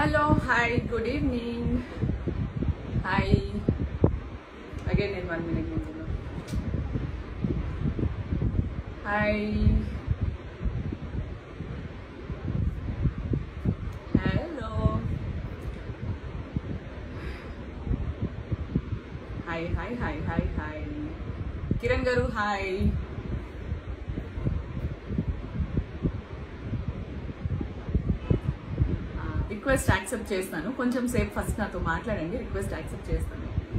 Hello hi good evening hi again నేను one minute ముందు hi hello hi hi hi hi hi Kiran గారు hi request accept చేస్తాను కొంచెం సేపు ఫస్ట్ నాతో మాట్లాడండి రిక్వెస్ట్ యాక్సెప్ట్ చేస్తాను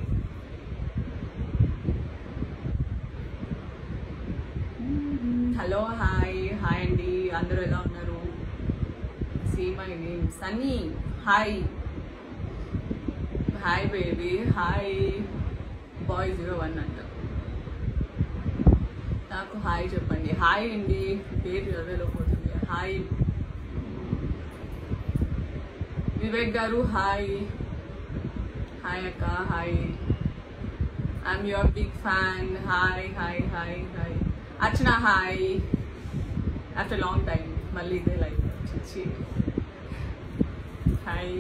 హలో హాయ్ హాయ్ అండి అందరూ ఎలా ఉన్నారు see my name Sunny hi hi baby hi bye zero one అంట నాకు హాయ్ చెప్పండి హాయ్ అండి పేరు చదివేలో పోతుంది హాయ్ వివేక్ గారు హాయ్ హాయ్ అక్క hi I'm your big fan hi hi hi hi Archana hi after long time మళ్ళీ ఇదే లైఫ్ వచ్చి hi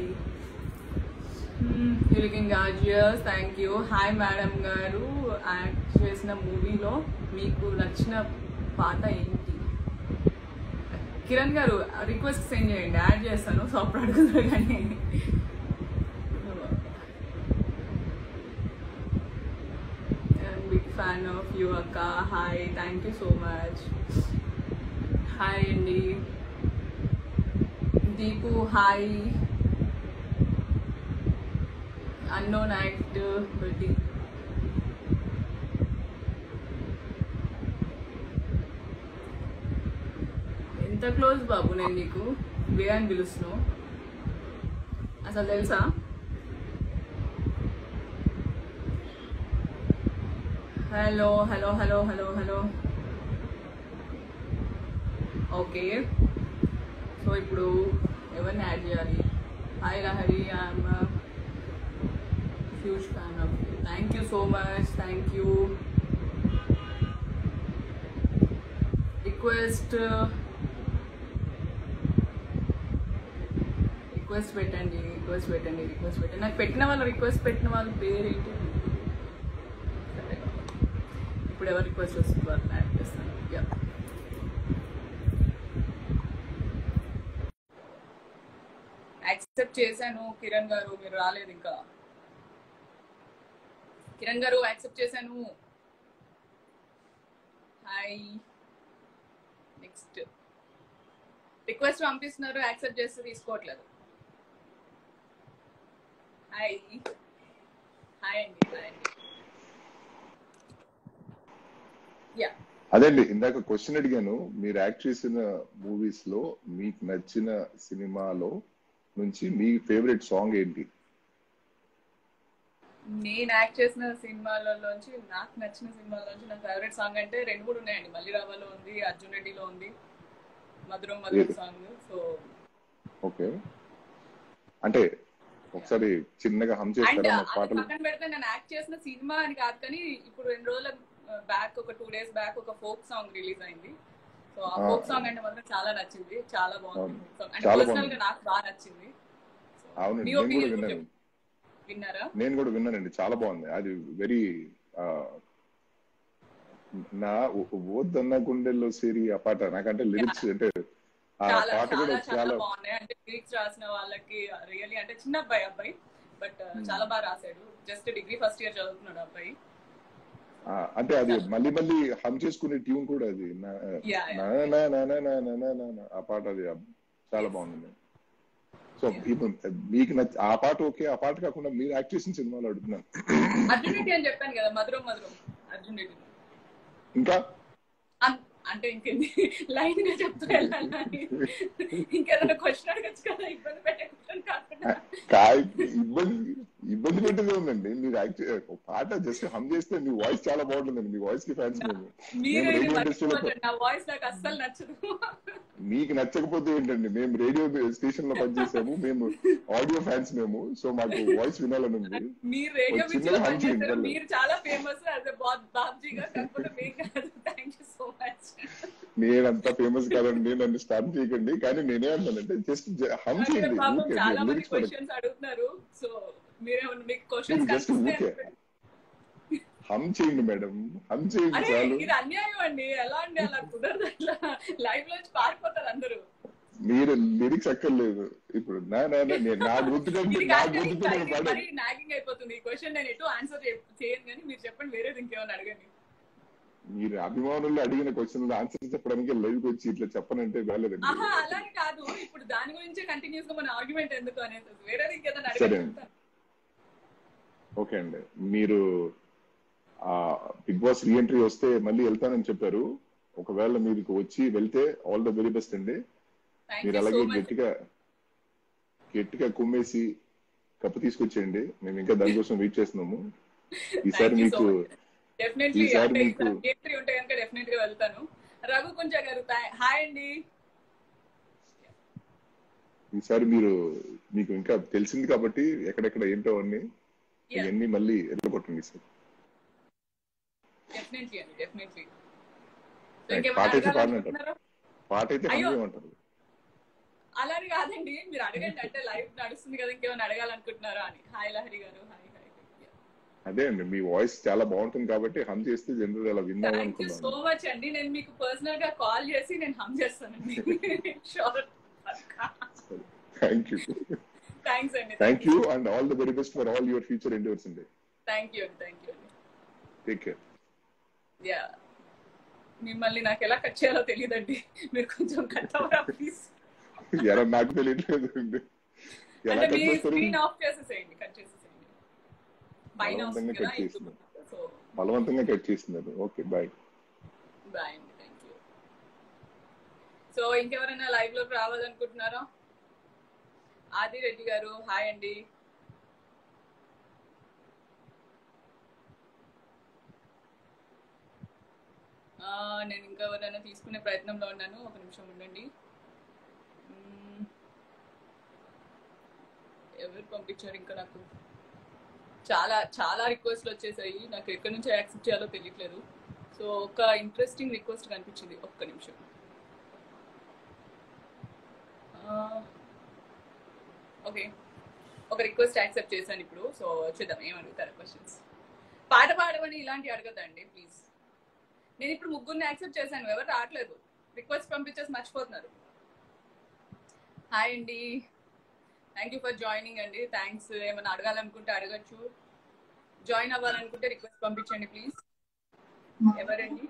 looking gorgeous thank you hi madam గారు యాక్ట్ చేసిన మూవీలో మీకు నచ్చిన పాట ఏంటి కిరణ్ గారు రిక్వెస్ట్ సెండ్ చేయండి యాడ్ చేస్తాను సో అప్పుడు అడుగుతారు కానీ బిగ్ ఫ్యాన్ ఆఫ్ యూ అక్క hi thank you so much hi అండి దీపు హాయ్ అన్నోన్ యాక్ట్ బట్టి ఎంత క్లోజ్ బాబు నేను నీకు వే అని పిలుస్తున్నావు అసలు తెలుసా hello hello hello hello hello okay so ఇప్పుడు ఎవరిని యాడ్ చేయాలి hi Lahari I'm huge fan of you thank you so much thank you request request పెట్టండి రిక్వెస్ట్ పెట్టండి రిక్వెస్ట్ పెట్టండి నాకు పెట్టిన వాళ్ళు రిక్వెస్ట్ పెట్టిన వాళ్ళ పేరు ఏంటి సరే. ఇప్పుడు ఎవరు రిక్వెస్ట్ వస్తుంది వాళ్ళని యాడ్ చేస్తాను యా యాక్సెప్ట్ చేశాను కిరణ్ గారు మీరు రాలేదు ఇంకా కిరణ్ గారు యాక్సెప్ట్ చేశాను హాయ్ నెక్స్ట్ రిక్వెస్ట్ పంపిస్తున్నారు యాక్సెప్ట్ చేస్తే తీసుకోవట్లేదు హాయ్ హాయ్ అండి హాయ్ అండి యా అదండి ఇందాక క్వశ్చన్ అడిగాను మీరు యాక్ట్ చేసిన మూవీస్ లో మీకు నచ్చిన సినిమాలో నుంచి మీ ఫేవరెట్ సాంగ్ ఏంటి నేను యాక్ట్ చేసిన సినిమాలలోంచి నాకు నచ్చిన సినిమాలోంచి నా ఫేవరెట్ సాంగ్ అంటే రెండు మూడు ఉన్నాయండి మళ్ళీ రావాలో ఉంది అర్జున్ రెడ్డిలో ఉంది మధురం మధురం ఏది? సాంగ్ సో ఓకే అంటే ఒకసారి చిన్నగా హమ్ అండ్ చేస్తారా మా అది పాటలు పక్కన పెడితే నేను యాక్ట్ చేసిన సినిమా అని కాదు కానీ ఇప్పుడు రెండు రోజుల బ్యాక్ ఒక టూ డేస్ బ్యాక్ ఒక ఫోక్ సాంగ్ రిలీజ్ అయింది సో ఆ ఆ, ఫోక్ సాంగ్ అంటే మాత్రం చాలా నచ్చింది చాలా బాగుంది అవును. folk song. అంటే చాలా పర్సనల్ గా బాగుంది. నాకు బాగా నచ్చింది So, అవునండి మీ నేను కూడా ఒపీనియన్ విన్నాను విన్నారా నేను కూడా విన్నానండి చాలా బాగుంది అది వెరీ నా ఓద్దన్న గుండెల్లో సిరి ఆ పాట నాకంటే లిరిక్స్ అంటే ఆ చాలా పాట కూడా చాలా చాలా చాలా బాగున్నాయి అంటే లిరిక్స్ రాసిన వాళ్ళకి రియల్లీ అంటే చిన్న అబ్బాయి అబ్బాయి బట్ చాలా బాగా రాశాడు జస్ట్ డిగ్రీ ఫస్ట్ ఇయర్ చదువుతున్నాడు అబ్బాయి ఆ, అంటే అది మళ్ళీ మళ్ళీ హమ్ చేసుకునే ట్యూన్ కూడా అది నా- Yeah, yeah. నా నా నా నా నా నా నా నా నా. ఆ పాట అది చాలా బాగుంది సో ఇప్పుడు మీకు నచ్చ ఆ పాట ఓకే ఆ పాట కాకుండా మీరు యాక్ట్ చేసిన సినిమాలు అడుగుతున్నాను అర్జున్ రెడ్డి అని చెప్పాను కదా మధురం మధురం అర్జున్ రెడ్డి ఇంకా అన్- అంటే ఇంకేంది లైన్ గా చెప్తూ వెళ్ళాలని ఇంకేదైనా క్వశ్చన్ అడగచ్చు కదా ఇబ్బంది పెట్టే క్వశ్చన్ కాకుండా కాయ్ ఇబ్బంది ఇబ్బంది పెట్టేదే ఉందండి మీరు యాక్ట్ ఒక పాట జస్ట్ హమ్ చేస్తే మీ వాయిస్ చాలా బాగుంటుందండి మీ వాయిస్ కి ఫ్యాన్స్ మేము మీరే మేము రేడియో ఇండస్ట్రీలో మర్చిపోతారు నా వాయిస్ నాకు అస్సలు నచ్చదు మీకు నచ్చకపోతే ఏంటండి మేము రేడియో స్టేషన్ లో పనిచేసాము మేము ఆడియో ఫ్యాన్స్ మేము సో మాకు వాయిస్ వినాలని ఉంది మీరు రేడియో ఒక మిర్చిలో చిన్నగా హమ్ పనిచేస్తారు చేయండి మీరు చాలా ఫేమస్ యాజ్ బాబ్జీ గా కాకపోతే మీకు కాదు థ్యాంక్ యూ సో మచ్ నేనంత ఫేమస్ కాదండి నన్ను స్టార్ట్ చేయకండి కానీ నేనే అన్నానంటే జస్ట్ హమ్ అక్కడ చేయండి పాపం ఊరికే చాలా మంది లిరిక్స్ పడక క్వశ్చన్స్ అడుగుతున్నారు సో మీరేమన్నా మీకు క్వశ్చన్స్ జస్ట్ ఊరికే హమ్ చేయండి మేడం హమ్ చేయండి అరే చాలు ఇది అన్యాయం అండి ఎలా అండి అలా కుదరదు అట్లా లైవ్ లో పారిపోతారు అందరూ మీరు లిరిక్స్ అక్కర్లేదు ఇప్పుడు నా నా నా- నేను నా గుర్తు కంటే ఇది నా కాదు కానీ గుర్తుతో నేను ఇది పాడాను మరి నాగింగ్ అయిపోతుంది ఈ క్వశ్చన్ నేను ఎటు ఆన్సర్ చేయను కానీ మీరు చెప్పండి వేరేది ఇంకేమైనా అడగండి మీరు అభిమానులు అడిగిన క్వశ్చన్ ఆన్సర్ చెప్పడానికి లైవ్ వచ్చి ఇట్లా చెప్పనంటే వేలేదండి ఆహా అలానే కాదు ఇప్పుడు దాని గురించే కంటిన్యూస్ గా మన ఆర్గ్యుమెంట్ ఎందుకు అనేది వేరేది ఇంకేదైనా సరే. అడగండి ఓకే అండి మీరు ఆ బిగ్ బాస్ రీఎంట్రీ వస్తే మళ్ళీ వెళ్తానని చెప్పారు ఒకవేళ మీరు వచ్చి వెళ్తే ఆల్ ద వెరీ బెస్ట్ అండి థ్యాంక్ మీరు యూ అలాగే సో మచ్ గట్టిగా గట్టిగా కుమ్మేసి కప్పు తీసుకొచ్చేయండి మేము ఇంకా దానికోసం వెయిట్ చేస్తున్నాము ఈసారి Thank you so మీకు much. డెఫినెట్లీ ఈసారి అంటే మీకు- ఎంట్రీ ఉంటే కనుక డెఫినెట్ గా వెళ్తాను రఘు కుంచ గారు హాయ్ అండి ఈసారి మీరు మీకు ఇంకా తెలిసింది కాబట్టి ఎక్కడెక్కడ ఏంటో అన్ని Yeah. ఇవన్నీ మళ్ళీ ఎల్లగొట్టండి సార్ డెఫినెట్లీ అండి డెఫినెట్లీ పాట అయితే పాడినట్టు పాట అయితే అయ్యో. ఏమంటారు అలానే కాదండి మీరు అడగండి అంటే లైవ్ నడుస్తుంది కదా ఇంకేమైనా అడగాలనుకుంటున్నారా అని హాయ్ లహరి గారు హాయ్ హాయ్ అదే అండి మీ వాయిస్ చాలా బాగుంటుంది కాబట్టి హమ్ చేస్తే జనరల్ అలా విన్నాము థ్యాంక్ యూ సో అనుకున్నాను మచ్ అండి నేను మీకు పర్సనల్ గా కాల్ చేసి నేను హమ్ చేస్తానండి షూర్ థ్యాంక్ యూ థ్యాంక్స్ అండి thank you and all the very best for all your future endeavours అండి థ్యాంక్ యూ అండి థ్యాంక్ యూ అండి టేక్ కేర్ యా మిమ్మల్ని నాకు ఎలా కట్ చేయాలో తెలియదండి మీరు కొంచెం కట్ అవ్వరా ప్లీజ్ ఎలా నాకు తెలియట్లేదు అండి ఎలా అంటే కట్ మీ చేస్తారు స్క్రీన్ ఆఫ్ చేసేసేయండి కట్ చేసేసేయండి పైన వస్తుంది బలవంతంగా కదా కట్ చేస్తున్నారు. సో బలవంతంగా కట్ చేస్తున్నారు ఓకే బాయ్ బాయ్ అండి థ్యాంక్ యూ సో ఇంకెవరైనా లైవ్ లోకి రావాలనుకుంటున్నారా ఆది రెడ్డి గారు హాయ్ అండి ఆ, నేను ఇంకా ఎవరైనా తీసుకునే ప్రయత్నంలో ఉన్నాను ఒక నిమిషం ఉండండి మ్మ్. ఎవరు పంపించారు ఇంకా నాకు చాలా చాలా రిక్వెస్ట్లు వచ్చేసాయి నాకు ఎక్కడి నుంచి యాక్సెప్ట్ చేయాలో తెలియట్లేదు సో ఒక ఇంట్రెస్టింగ్ రిక్వెస్ట్ కనిపించింది ఒక్క నిమిషం ఓకే ఒక రిక్వెస్ట్ యాక్సెప్ట్ చేశాను ఇప్పుడు సో చూద్దాం ఏమడుగుతారు క్వశ్చన్స్ పాట పాడమని ఇలాంటివి అడగద్దండి ప్లీజ్ నేను ఇప్పుడు ముగ్గురిని యాక్సెప్ట్ చేశాను ఎవరు రావట్లేదు రిక్వెస్ట్ పంపించేసి మర్చిపోతున్నారు హాయ్ అండి థ్యాంక్ యూ ఫర్ జాయినింగ్ అండి థ్యాంక్స్ ఏమైనా అడగాలనుకుంటే అడగచ్చు జాయిన్ అవ్వాలనుకుంటే రిక్వెస్ట్ పంపించండి ప్లీజ్ ఎవరండి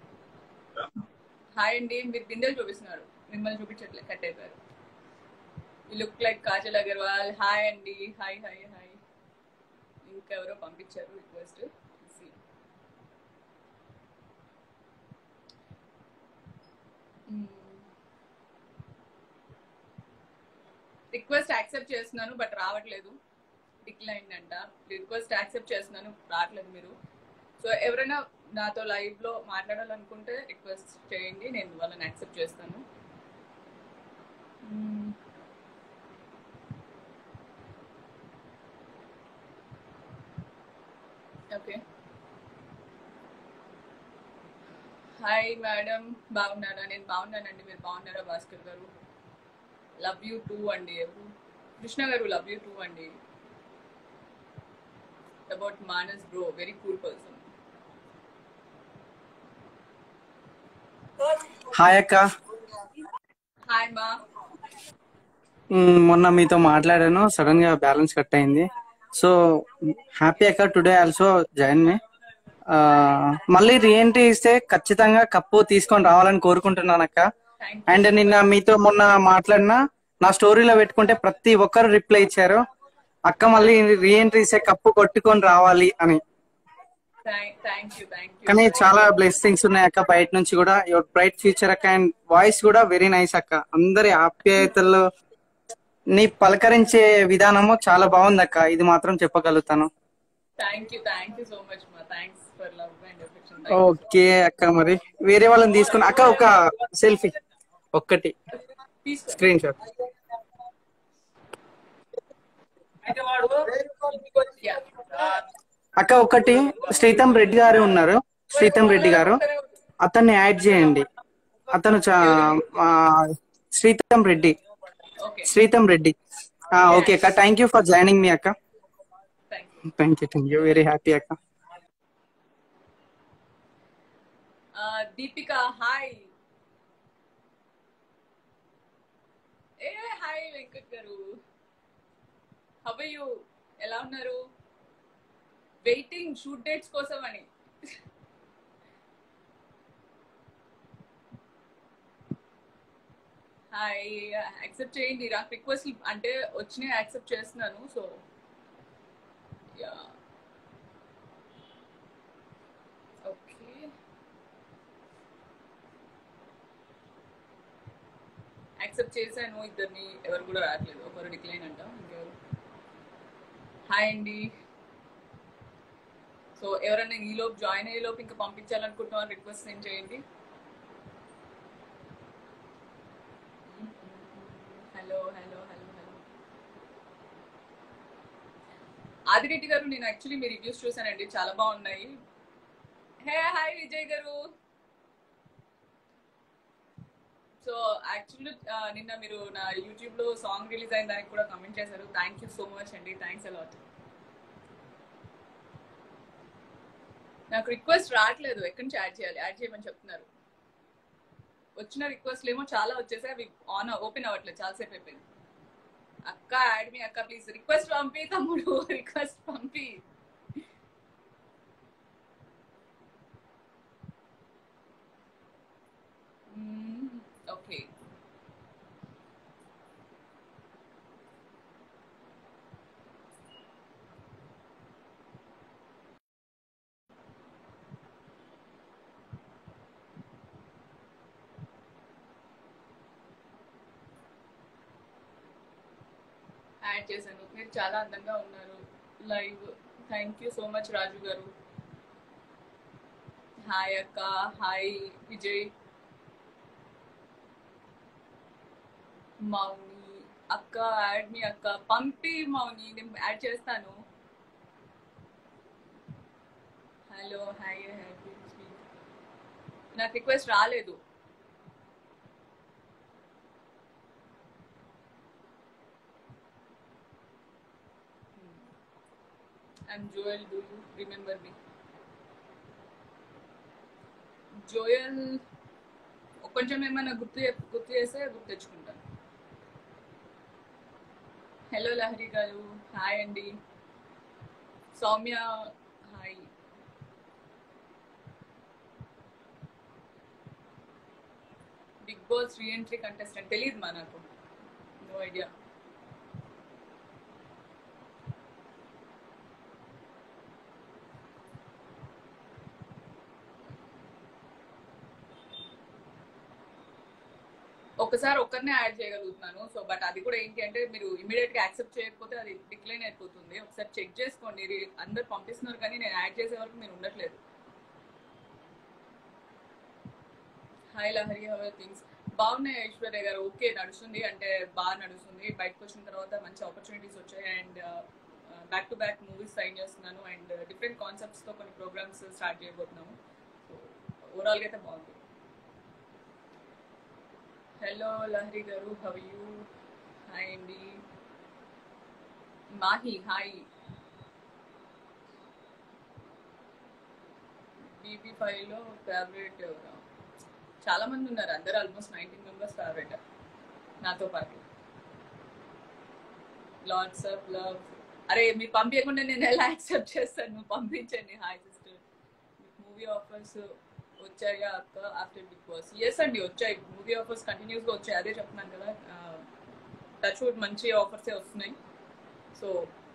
హాయ్ అండి మీరు బిందెలు చూపిస్తున్నారు మిమ్మల్ని చూపించట్లే కట్ అయిపోయారు look like Kajal Aggarwal hi అండి హాయ్ హాయ్ హాయ్ ఇంకెవరో పంపించారు రిక్వెస్ట్ రిక్వెస్ట్ యాక్సెప్ట్ చేస్తున్నాను బట్ రావట్లేదు డిక్లైన్ అంట రిక్వెస్ట్ యాక్సెప్ట్ చేస్తున్నాను రావట్లేదు మీరు సో ఎవరైనా నాతో లైవ్ లో మాట్లాడాలనుకుంటే రిక్వెస్ట్ చేయండి నేను వాళ్ళని యాక్సెప్ట్ చేస్తాను మ్మ్. ఓకే హాయ్ మేడం బాగున్నారా నేను బాగున్నానండి మీరు బాగున్నారా భాస్కర్ గారు లవ్ యూ టూ అండి ఎవరు కృష్ణ గారు లవ్ యూ టూ అండి about Manas bro very cool person hi అక్క హాయ్ మా మ్, మొన్న మీతో మాట్లాడాను సడన్ గా బ్యాలెన్స్ కట్ అయింది సో హ్యాపీ అక్క టుడే ఆల్సో జాయిన్ మీ మళ్ళీ రీఎంట్రీ ఇస్తే ఖచ్చితంగా కప్పు తీసుకొని రావాలని కోరుకుంటున్నాను అక్క థ్యాంక్ అండ్ నిన్న మీతో మొన్న మాట్లాడిన నా స్టోరీలో పెట్టుకుంటే ప్రతి ఒక్కరు రిప్లై ఇచ్చారు అక్క మళ్ళీ రీఎంట్రీ ఇస్తే కప్పు కొట్టుకొని రావాలి అని థ్యాంక్ యూ థ్యాంక్ యూ కానీ చాలా బ్లెస్సింగ్స్ ఉన్నాయి అక్క బయట నుంచి కూడా యువర్ బ్రైట్ ఫ్యూచర్ అక్క అండ్ వాయిస్ కూడా వెరీ నైస్ అక్క అందరి ఆప్యాయతల్లో నీ పలకరించే విధానము చాలా బాగుంది అక్క ఇది మాత్రం చెప్పగలుగుతాను thank you thank you so much మా thanks for love and affection okay అక్క మరి వేరే వాళ్ళని తీసుకుని అక్క ఒక సెల్ఫీ ఒక్కటి తీసుకో స్క్రీన్ షాట్ Yeah. అక్క ఒకటి శ్రీతం రెడ్డి గారు ఉన్నారు శ్రీతం రెడ్డి గారు అతన్ని యాడ్ చేయండి అతను చా- ఆ, శ్రీతం రెడ్డి ఓకే శ్రీతం రెడ్డి ఓకే అక్క థ్యాంక్ యూ ఫర్ జాయినింగ్ మీ అక్క thank you thank you thank you very happy అక్క దీపిక హాయ్ ఏ హాయ్ వెంకట్ గారు హవ్ యూ ఎలా ఉన్నారు వెయిటింగ్ షూట్ డేట్స్ కోసం అని హాయ్ యాక్సెప్ట్ చేయండి నాకు రిక్వెస్ట్ అంటే వచ్చినాయి యాక్సెప్ట్ చేస్తున్నాను సో యా ఓకే యాక్సెప్ట్ చేశాను ఇద్దరిని ఎవరు కూడా రావట్లేదు ఒకరు డిక్లైన్ అంట ఇంకెవరు హాయ్ అండి సో ఎవరైనా ఈ లోపు జాయిన్ అయ్యే లోపు ఇంకా పంపించాలనుకుంటున్నాను రిక్వెస్ట్ సెండ్ చేయండి hello hello hello hello Adireddy గారు నేను యాక్చువల్లీ మీ రివ్యూస్ చూసానండి చాలా బాగున్నాయి హే హాయ్ విజయ్ గారు సో యాక్చువల్లీ నిన్న మీరు నా యూట్యూబ్ లో సాంగ్ రిలీజ్ అయిన దానికి కూడా కమెంట్ చేశారు థ్యాంక్ యూ సో మచ్ అండి థ్యాంక్స్ అలాట్ నాకు రిక్వెస్ట్ రావట్లేదు ఎక్కడి నుంచి యాడ్ చేయాలి యాడ్ చేయమని చెప్తున్నారు వచ్చిన రిక్వెస్ట్లు ఏమో చాలా వచ్చేసాయి అవి ఆన్ ఓపెన్ అవ్వట్లేదు చాలాసేపు అయిపోయింది అక్క యాడ్ మీ అక్క ప్లీజ్ రిక్వెస్ట్ పంపి తమ్ముడు రిక్వెస్ట్ పంపి ఓకే యాడ్ చేశాను మీరు చాలా అందంగా ఉన్నారు live thank you so much Raju గారు హాయ్ అక్క హాయ్ విజయ్ మౌని అక్క యాడ్ మీ అక్క పంపి మౌని నేను యాడ్ చేస్తాను హలో హాయ్ హ్యాపీ నాకు రిక్వెస్ట్ రాలేదు I'm Joel. Do you remember me? Joel కొంచెం ఏమైనా గుర్తు చే- గుర్తు చేస్తే గుర్తు తెచ్చుకుంటాను హలో లహరి గారు హాయ్ అండి Soumya hi Bigg Boss reentry contestant తెలియదు మా నాకు నో ఐడియా ఒకసారి ఒక్కరినే యాడ్ చేయగలుగుతున్నాను సో బట్ అది కూడా ఏంటి అంటే మీరు ఇమీడియట్ గా యాక్సెప్ట్ చేయకపోతే అది డిక్లైన్ అయిపోతుంది ఒకసారి చెక్ చేసుకోండి ఇది అందరు పంపిస్తున్నారు కానీ నేను యాడ్ చేసే వరకు మీరు ఉండట్లేదు హాయ్ లహరి హవర్ థింగ్స్ బాగున్నాయి ఐశ్వర్య గారు ఓకే నడుస్తుంది అంటే బాగా నడుస్తుంది బయటకు వచ్చిన తర్వాత మంచి ఆపర్చునిటీస్ వచ్చాయి and back to back movies sign చేస్తున్నాను అండ్ డిఫరెంట్ కాన్సెప్ట్స్ తో కొన్ని ప్రోగ్రామ్స్ స్టార్ట్ చేయబోతున్నాము సో ఓవరాల్ గా అయితే బాగుంది హలో లహరి గారు హవ్ యూ హాయ్ అండి మాహి హాయ్ బీబీ ఫైవ్ లో ఫేవరెట్ చాలా మంది ఉన్నారు అందరు ఆల్మోస్ట్ నైన్టీన్ మెంబర్స్ ఫేవరెట్ నాతో పాటు లాట్స్ ఆఫ్ లవ్ అరే మీరు పంపించకుండా నేను ఎలా యాక్సెప్ట్ చేస్తాను నువ్వు పంపించండి హాయ్ సిస్టర్ మూవీ ఆఫర్స్ వచ్చాయా అక్క ఆఫ్టర్ బిగ్ బాస్ ఎస్ అండి వచ్చాయి మూవీ ఆఫర్స్ కంటిన్యూస్ గా వచ్చాయి అదే చెప్తున్నాను కదా టచ్ వుడ్ మంచి ఆఫర్సే వస్తున్నాయి సో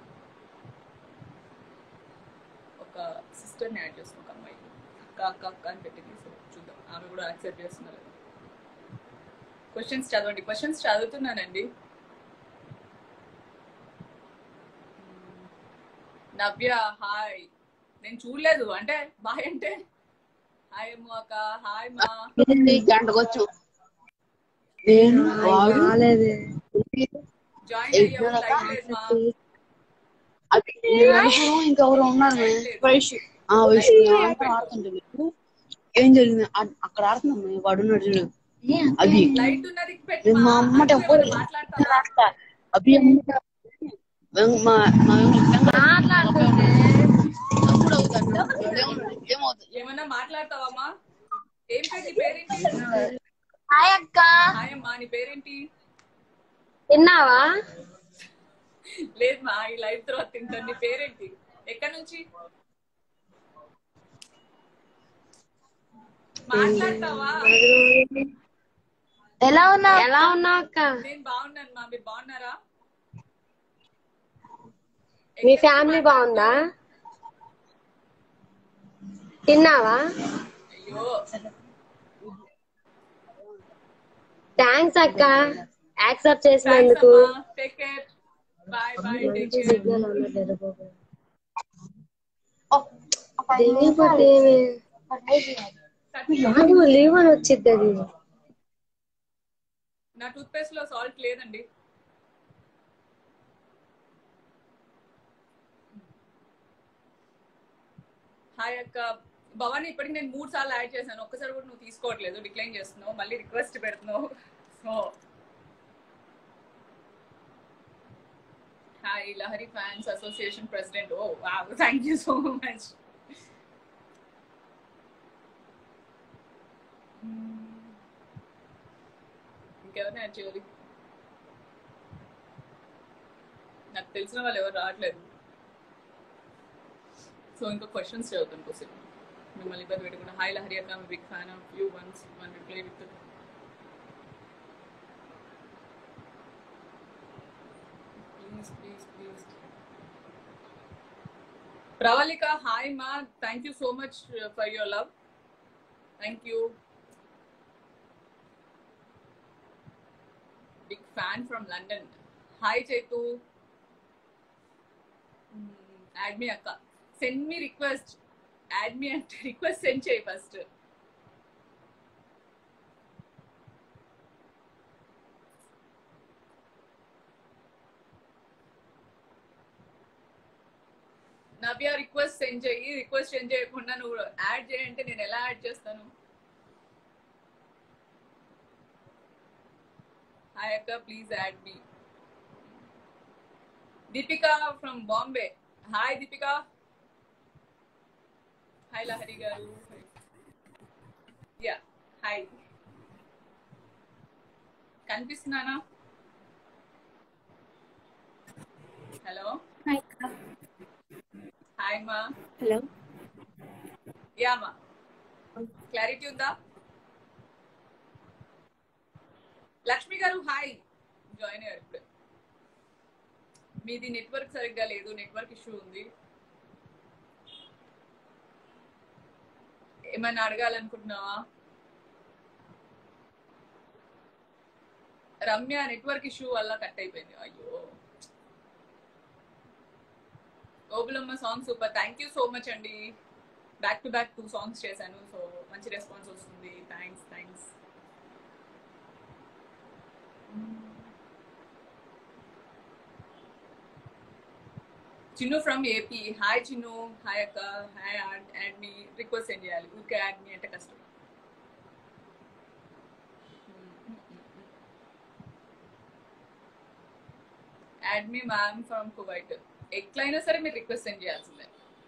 ఒక సిస్టర్ని యాడ్ చేసిన ఒక అమ్మాయి అక్క అక్క అక్క అని పెట్టింది సో చూద్దాం ఆమె కూడా యాక్సెప్ట్ చేస్తున్నారు క్వశ్చన్స్ చదవండి క్వశ్చన్స్ చదువుతున్నానండి నవ్య హాయ్ నేను చూడలేదు అంటే బాయ్ అంటే హాయ్ అమ్మ అక్క హాయ్ మా ఏంది గంటకు వచ్చు నేను రాలేదు జాయిన్ అయ్యావు లైవ్ లేదు మా అది నేను అనుకోను ఇంకెవరు ఉన్నారు వైషు. ఆ వయసు ఆడుతుంటే మీకు ఏం జరిగింది అ- అక్కడ ఆడుతున్నాం మేము వాడు ఉన్నాడు చూడు అభి లైట్ ఉన్నది పెట్టి మా అమ్మట ఎవరు మాట్లాడతావా అభి అమ్మట వెం- మా మా మాట్లాడుతుంటే అప్పుడు అవుతాడు ఏమవుతుంది ఏమన్నా మాట్లాడతావమ్మా ఏం పేరు నీ పేరేంటి హాయ్ అక్క హాయ్ అమ్మా నీ పేరేంటి తిన్నావా లేదు మా ఈ లైవ్ తర్వాత తింటాను నీ పేరేంటి ఎక్కడి నుంచి మాట్లాడతావా ఎలా ఉన్నావు ఎలా ఉన్నావు అక్క నేను బాగున్నాను మా మీరు బాగున్నారా మీ ఫ్యామిలీ బాగుందా తిన్నావా అయ్యో థ్యాంక్స్ అక్క యాక్సెప్ట్ చేసినందుకు take care bye bye take care signal ఉండట్లేదు బాబు. దిగిపోతే ఏమి? నాకు లీవ్ అని వచ్చింది అది నా టూత్ పేస్ట్ లో సాల్ట్ లేదండి హాయ్ అక్క భవాని ఇప్పటికి నేను మూడు సార్లు యాడ్ చేశాను ఒక్కసారి కూడా నువ్వు తీసుకోవట్లేదు డిక్లైన్ చేస్తున్నావు మళ్ళీ రిక్వెస్ట్ పెడుతున్నావు so hi Lahari fans association president oh thank you so much ఇంకెవరిని యాడ్ చేయాలి నాకు తెలిసిన వాళ్ళు ఎవరు రావట్లేదు సో ఇంకా క్వశ్చన్స్ చదువుతాను కోసం మిమ్మల్ని ఇబ్బంది పెట్టుకున్నా హాయ్ లహరి అక్క big fan of you once one reply with please please please Pravalika hi మా thank you so much for your love thank you big fan from London hi Chaitu add me అక్క send me request add me అంటే request send చేయి first Navya request send చేయి request send చేయకుండా నువ్వు add చేయంటే నేను ఎలా యాడ్ చేస్తాను హాయ్ అక్క please add me Deepika from Bombay hi Deepika hi Lahari గారు యా హాయ్ కనిపిస్తున్నానా హలో హాయ్ మా హలో యా మా క్లారిటీ ఉందా లక్ష్మి గారు హాయ్ జాయిన్ అయ్యారు ఇప్పుడు మీది నెట్వర్క్ సరిగ్గా లేదు నెట్వర్క్ ఇష్యూ ఉంది ఏమైనా అడగాలనుకుంటున్నావా రమ్య నెట్వర్క్ ఇష్యూ వల్ల కట్ అయిపోయింది అయ్యో Obulamma song super thank you so much అండి back to back two songs చేశాను సో మంచి రెస్పాన్స్ వస్తుంది thanks thanks Chinnu from AP hi Chinnu hi అక్క hi add me request send చేయాలి ఊరికే యాడ్ మీ అంటే కష్టం add me ma'am from Kuwait ఎట్లయినా సరే మీరు రిక్వెస్ట్ సెండ్ చేయాల్సిందే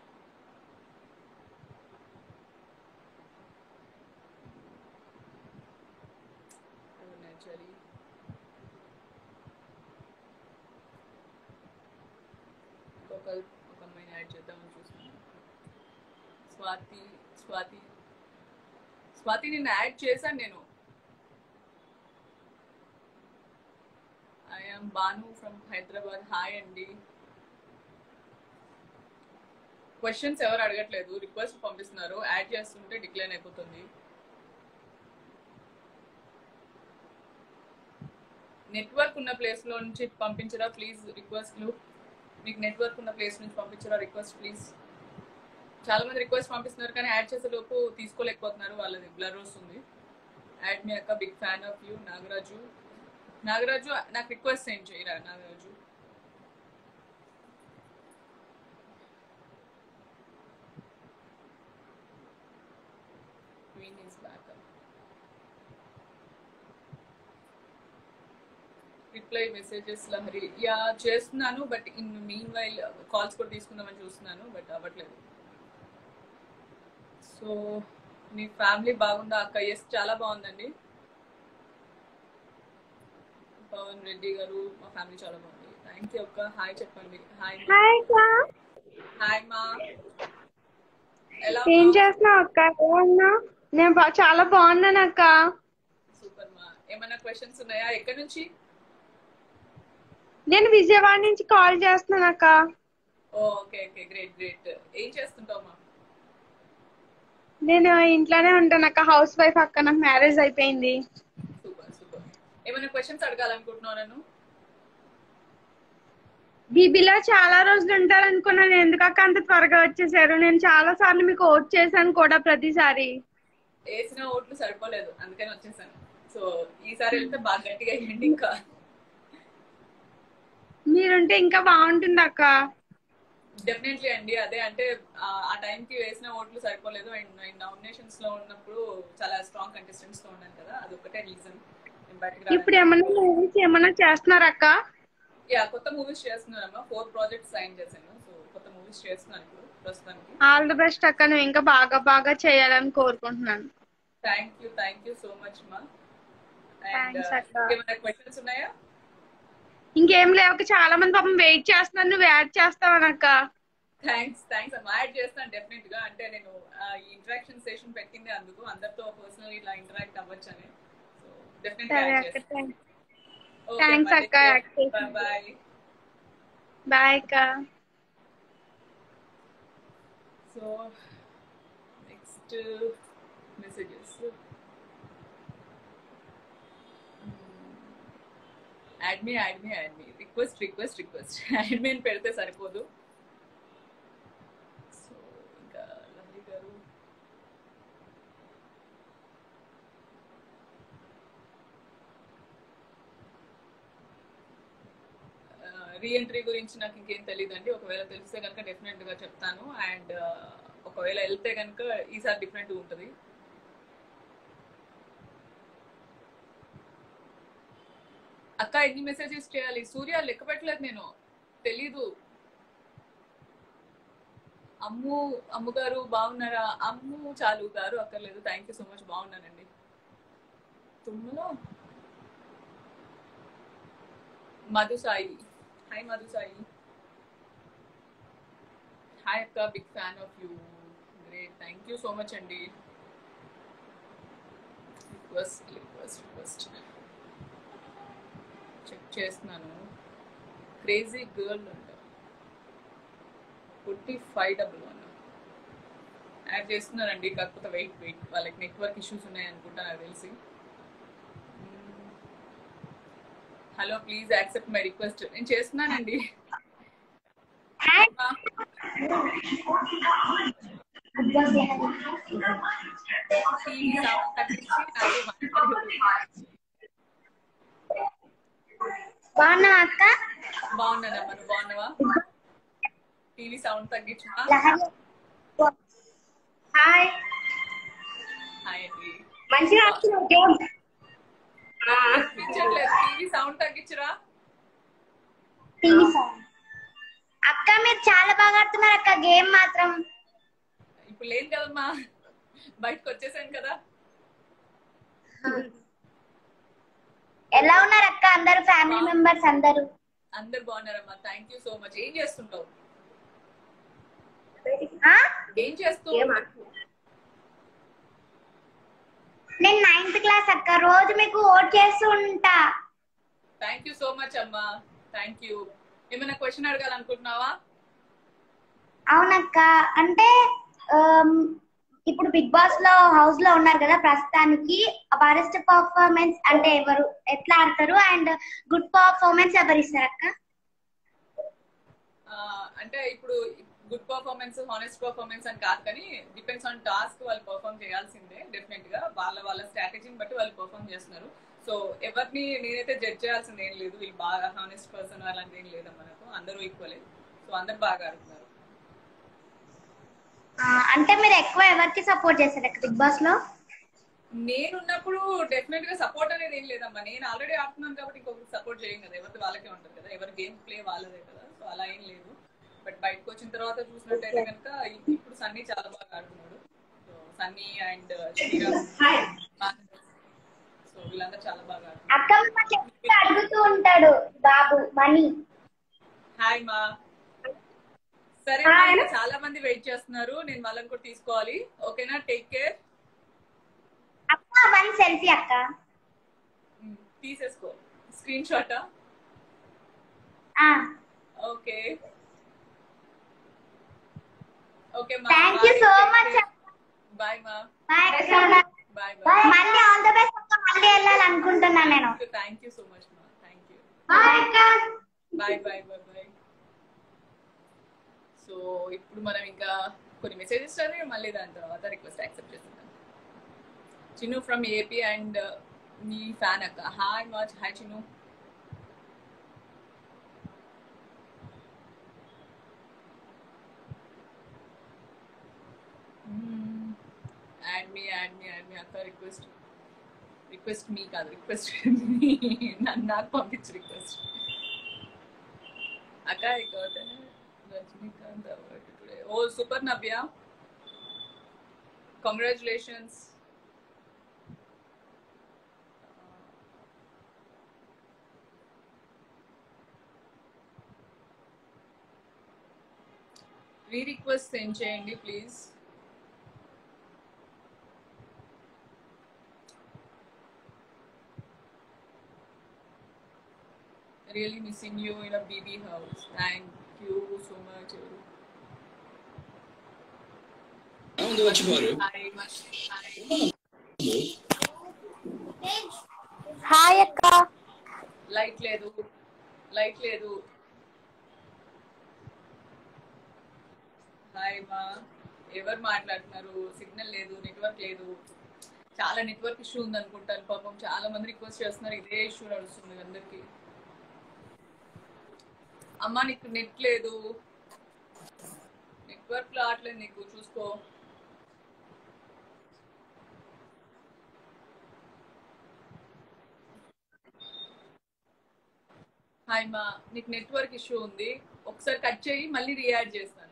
Naturally. ఇంకొక ఒక అమ్మాయిని యాడ్ చేద్దామని చూస్తున్నాను స్వాతి స్వాతి స్వాతి నిన్న యాడ్ చేశాను నేను I'm Banu from Hyderabad hi అండి క్వశ్చన్స్ ఎవరు అడగట్లేదు రిక్వెస్ట్ పంపిస్తున్నారు యాడ్ చేస్తుంటే డిక్లైన్ అయిపోతుంది నెట్వర్క్ ఉన్న ప్లేస్ లో నుంచి పంపించరా ప్లీజ్ రిక్వెస్ట్లు మీకు నెట్వర్క్ ఉన్న ప్లేస్ నుంచి పంపించరా రిక్వెస్ట్ ప్లీజ్ చాలా మంది రిక్వెస్ట్ పంపిస్తున్నారు కానీ యాడ్ చేసే లోపు తీసుకోలేకపోతున్నారు వాళ్ళది బ్లర్ వస్తుంది యాడ్ మీ అక్క big fan of you Nagaraju Nagaraju నాకు రిక్వెస్ట్ సెండ్ చేయరా Nagaraju queen is back reply messages Lahari yeah చేస్తున్నాను but in meanwhile calls కూడా తీసుకుందామని చూస్తున్నాను బట్ అవ్వట్లేదు సో మీ ఫ్యామిలీ బాగుందా అక్క ఎస్ చాలా బాగుందండి పవన్ రెడ్డి గారు మా ఫ్యామిలీ చాలా బాగుంది థ్యాంక్ యూ అక్క హాయ్ చెప్పండి హాయ్ హాయ్ అక్క హాయ్ మా ఎలా ఏం చేస్తున్నావు అక్క ఏమన్నా నేను బా- చాలా బాగున్నాను అక్క సూపర్ మా ఏమైనా క్వశ్చన్స్ ఉన్నాయా ఎక్కడి నుంచి నేను విజయవాడ నుంచి కాల్ చేస్తున్నాను అక్క ఓకే ఓకే గ్రేట్ గ్రేట్ ఏం చేస్తుంటావు మా నేను ఇంట్లోనే ఉంటాను అక్క హౌస్ వైఫ్ అక్క నాకు మ్యారేజ్ అయిపోయింది సూపర్ సూపర్ ఏమైనా క్వశ్చన్స్ అడగాలనుకుంటున్నావు నన్ను బీబీలో చాలా రోజులు ఉంటారు అనుకున్నాను ఎందుకు అక్క అంత త్వరగా వచ్చేసారు నేను చాలా సార్లు మీకు ఓట్ చేశాను కూడా ప్రతిసారి వేసిన ఓట్లు సరిపోలేదు అందుకని వచ్చేసాను సో ఈసారి వెళ్తే బాగా గట్టిగా వేయండి ఇంకా మీరుంటే ఇంకా బాగుంటుంది అక్క డెఫినెట్లీ అండి అదే అంటే ఆ ఆ టైంకి వేసిన ఓట్లు సరిపోలేదు అండ్ నేను నామినేషన్స్ లో ఉన్నప్పుడు చాలా స్ట్రాంగ్ కంటెస్టెంట్స్ తో ఉన్నాను కదా అది ఒకటే రీజన్ నేను బయటకు ఇప్పుడు రావడానికి. ఏమన్నా మూవీస్ ఏమన్నా చేస్తున్నారా అక్క యా కొత్త మూవీస్ చేస్తున్నానమ్మా ఫోర్ ప్రాజెక్ట్స్ సైన్ చేశాను సో కొత్త మూవీస్ చేస్తున్నాను ఇప్పుడు ప్రస్తుతానికి ఆల్ ది బెస్ట్ అక్క నువ్వు ఇంకా బాగా బాగా చేయాలని కోరుకుంటున్నాను thank you thank you so much మా అండ్ Thanks, అక్క. ఏమైనా క్వశ్చన్స్ ఉన్నాయా ఇంకేం లేవు చాలా మంది పాపం వెయిట్ చేస్తున్నారు నువ్వు యాడ్ చేస్తావని అక్క థ్యాంక్స్ థ్యాంక్స్ అమ్మా యాడ్ చేస్తాను డెఫినెట్ గా అంటే నేను ఆ, ఈ ఇంటరాక్షన్ సెషన్ పెట్టింది అందుకు అందరితో పర్సనల్ ఇట్లా ఇంటరాక్ట్ అవ్వచ్చు అని సో డెఫినెట్ గా సరే యాడ్ అక్క చేస్తాను Thanks, అక్క, యాడ్ చేసినందుకు. బాయ్ బాయ్ అక్క so next messages add me add me add me request request request add me అని పెడితే సరిపోదు సో ఇంకా లహరి గారు రీఎంట్రీ గురించి నాకు ఇంకేం తెలియదండి ఒకవేళ తెలిస్తే కనుక డెఫినెట్ గా చెప్తాను అండ్ ఒకవేళ వెళ్తే కనుక ఈసారి డిఫరెంట్ ఉంటుంది అక్క ఎన్ని మెసేజెస్ చేయాలి సూర్య లెక్క పెట్టలేదు నేను తెలీదు అమ్ము అమ్ము గారు బాగున్నారా అమ్ము చాలు గారు అక్కర్లేదు థ్యాంక్ యూ సో మచ్ బాగున్నానండి తుమ్మలో మధు సాయి హాయ్ మధు సాయి హాయ్ అక్క big fan of you great thank you so much అండి రిక్వెస్ట్ రిక్వెస్ట్ రిక్వెస్ట్ చెక్ చేస్తున్నాను క్రేజీ గర్ల్ అంట forty five double one add చేస్తున్నానండి కాకపోతే వెయిట్ వెయిట్ వాళ్ళకి నెట్వర్క్ ఇష్యూస్ ఉన్నాయి అనుకుంటా నాకు తెలిసి hello please accept my request నేను చేస్తున్నానండి ఈ sound తగ్గించి నాతో మాట్లాడు. బాగున్నా అక్క బాగున్నానమ్మా నువ్వు బాగున్నావా టీవీ సౌండ్ తగ్గించుమా లహరి హాయ్ హాయ్ అండి మంచిగా వస్తున్నావు గేమ్ వినిపించట్లేదు టీవీ సౌండ్ తగ్గించురా టీవీ సౌండ్ అక్క మీరు చాలా బాగా ఆడుతున్నారు అక్క గేమ్ మాత్రం ఇప్పుడు లేను కదమ్మా బయటకు వచ్చేసాను కదా ఎలా ఉన్నారు అక్క అందరు ఫ్యామిలీ మెంబర్స్ అందరూ అందరు బాగున్నారమ్మా థ్యాంక్ యూ సో మచ్ ఏం చేస్తుంటావు ఆ? ఏం చేస్తూ నేను నైన్త్ క్లాస్ అక్క రోజు మీకు ఓట్ చేస్తూ ఉంటా థ్యాంక్ యూ సో మచ్ అమ్మా థ్యాంక్ యూ ఏమైనా క్వశ్చన్ అడగాలనుకుంటున్నావా అవునక్క అంటే ఆమ్, ఇప్పుడు బిగ్ బాస్ లో హౌస్ లో ఉన్నారు కదా ప్రస్తుతానికి బెస్ట్ పర్ఫార్మెన్స్ అంటే ఎవరు ఎట్లా ఆడతారు అండ్ గుడ్ పర్ఫార్మెన్స్ ఎవరు ఇస్తారు అక్క ఆ, అంటే ఇప్పుడు గుడ్ పర్ఫార్మెన్స్ హానెస్ట్ పర్ఫార్మెన్స్ అని కాదు కానీ డిపెండ్స్ ఆన్ టాస్క్ వాళ్ళు పర్ఫామ్ చేయాల్సిందే డెఫినెట్ గా వాళ్ళ వాళ్ళ స్ట్రాటజీని బట్టి వాళ్ళు పర్ఫామ్ చేస్తున్నారు సో ఎవరిని నేనైతే జడ్జ్ చేయాల్సింది ఏం లేదు వీళ్ళు బాగా హానెస్ట్ పర్సన్ అలాంటి ఏం లేదు మనకు అందరూ ఈక్వలే సో అందరు బాగా ఆడుతున్నారు ఆ, అంటే మీరు ఎక్కువ ఎవరికి సపోర్ట్ చేస్తారు అక్క బిగ్ బాస్ లో నేనున్నప్పుడు డెఫినెట్ గా సపోర్ట్ అనేది ఏం లేదమ్మా నేను ఆల్రెడీ ఆడుతున్నాను కాబట్టి ఇంకొకరికి సపోర్ట్ చేయం కదా ఎవరిది వాళ్ళకే ఉంటుంది కదా ఎవరి గేమ్ ప్లే వాళ్ళదే కదా సో అలా ఏం లేదు బట్ బయటకు వచ్చిన తర్వాత చూసినట్టయితే కనుక ఇప్పుడు సన్నీ చాలా బాగా ఆడుతున్నాడు so Sunny and Sriram so వీళ్ళంతా చాలా బాగా ఆడుతున్నారు అక్క మిమ్మల్ని ఎప్పుడు అడుగుతూ ఉంటాడు బాబు మనీ హాయ్ మా సరే Hi. మా, ఇంకా చాలా మంది వెయిట్ చేస్తున్నారు నేను వాళ్ళని కూడా తీసుకోవాలి ఓకేనా టేక్ కేర్ అక్క వన్ సెల్ఫీ అక్క తీసేసుకో స్క్రీన్ షాటా ఆ ఓకే ఓకే మా thank you so much bye మా బాయ్ బాయ్ బాయ్ మళ్ళీ ఆల్ ద బెస్ట్ అక్క మళ్ళీ వెళ్ళాలనుకుంటున్నాను నేను థ్యాంక్ యూ సో మచ్ మా థ్యాంక్ యూ బాయ్ అక్క bye bye bye bye so ఇప్పుడు మనం ఇంకా కొన్ని మెసేజెస్ చదివి మళ్ళీ దాని తర్వాత రిక్వెస్ట్ యాక్సెప్ట్ చేస్తున్నాం చిన్ను ఫ్రమ్ ఏపీ అండ్ మీ ఫ్యాన్ అక్క hi much hi Chinnu add me add me add me అక్క రిక్వెస్ట్ రిక్వెస్ట్ మీ కాదు రిక్వెస్ట్ మీ నన్ను నాకు పంపించు రిక్వెస్ట్ అక్క ఇక్కడ Rajinikanth award today oh super Navya congratulations re request send చేయండి please really missing you in a BB house. Thank you so much. Hi. Hi. Hi అక్క light లేదు లైట్ లేదు హాయ్ మా ఎవరు మాట్లాడుతున్నారు సిగ్నల్ లేదు నెట్వర్క్ లేదు చాలా నెట్వర్క్ ఇష్యూ ఉంది అనుకుంటాను పాపం చాలా మంది రిక్వెస్ట్ చేస్తున్నారు ఇదే ఇష్యూ నడుస్తుంది అందరికి అమ్మా నీకు నెట్ లేదు నెట్వర్క్ రావట్లేదు నీకు చూసుకో హాయ్ మా నీకు నెట్వర్క్ ఇష్యూ ఉంది ఒకసారి కట్ చేయి మళ్ళీ రీయాడ్ చేస్తాను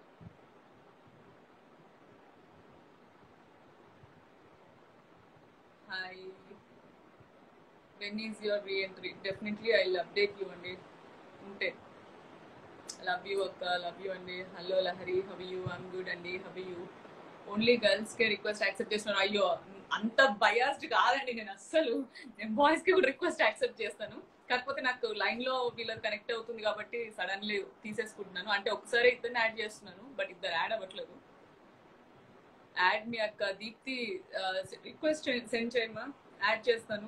hi when is your reentry definitely I update you అండి ఉంటే లవ్ యూ అక్క లవ్ యూ అండి hello Lahari how you I'm good అండి హవ్ యూ ఓన్లీ గర్ల్స్ కి రిక్వెస్ట్ యాక్సెప్ట్ చేస్తున్నాను అయ్యో అంత బయాస్డ్ కాదండి నేను అస్సలు నేను బాయ్స్ కి కూడా రిక్వెస్ట్ యాక్సెప్ట్ చేస్తాను కాకపోతే నాకు లైన్ లో వీళ్ళకి కనెక్ట్ అవుతుంది కాబట్టి సడన్లీ తీసేసుకుంటున్నాను అంటే ఒకసారి ఇద్దరిని యాడ్ చేస్తున్నాను బట్ ఇద్దరు యాడ్ అవ్వట్లేదు యాడ్ మీ అక్క దీప్తి రిక్వెస్ట్ సెండ్ చేయమా యాడ్ చేస్తాను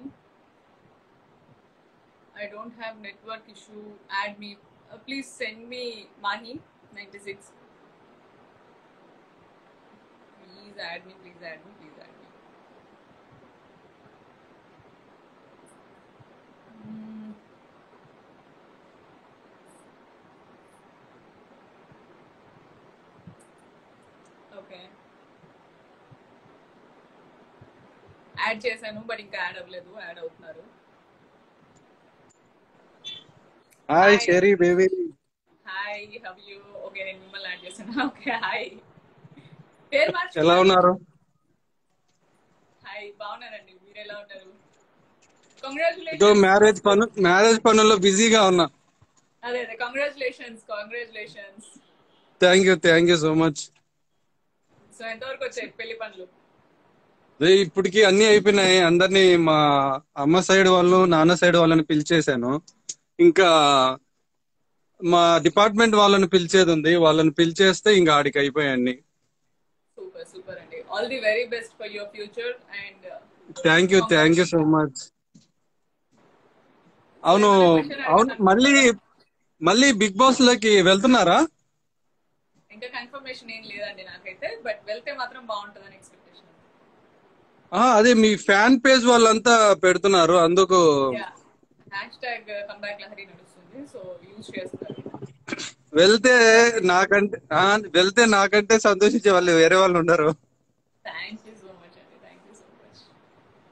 I don't have network issue add me please send me Mahi ninety six please add me please add me please add me okay add చేశాను but ఇంకా add అవ్వలేదు add అవుతున్నారు hi cherry baby hi how you okay నేను మిమ్మల్ని add చేశాను okay hi పేరు మార్చు ఎలా ఉన్నారు హాయ్ బాగున్నానండి మీరు ఎలా ఉన్నారు ఇదో కంగ్రాచులేషన్స్ మ్యారేజ్ పను మ్యారేజ్ పనుల్లో బిజీగా ఉన్నా అదే అదే congratulations congratulations thank you thank you so much so ఎంతవరకు వచ్చాయి పెళ్లి పనులు ఇప్పటికి అన్ని అయిపోయినాయి అందరినీ మా అమ్మ సైడ్ వాళ్ళు నాన్న సైడ్ వాళ్ళని పిలిచేశాను ఇంకా మా డిపార్ట్మెంట్ వాళ్ళని పిలిచేది ఉంది వాళ్ళని పిలిచేస్తే ఇంకా ఆడికి అయిపోయాయి అన్ని సూపర్ సూపర్ అండి all the very best for your future and thank you thank you so much అవును అవును మళ్ళీ మళ్ళీ బిగ్ బాస్ లోకి వెళ్తున్నారా ఇంకా కన్ఫర్మేషన్ ఏం లేదండి నాకైతే బట్ వెళ్తే మాత్రం బాగుంటుందని ఎక్స్పెక్టేషన్ ఆ, అదే మీ ఫ్యాన్ పేజ్ వాళ్ళంతా పెడుతున్నారు అందుకు హ్యాష్ ట్యాగ్ కంబ్యాక్ లహరి నడుస్తుంది సో యూజ్ చేస్తారు వెళ్తే నాకంటే ఆ, వెళ్తే నాకంటే సంతోషించే వాళ్ళు వేరే వాళ్ళు ఉండరు థ్యాంక్ యూ సో మచ్ అండి thank you so much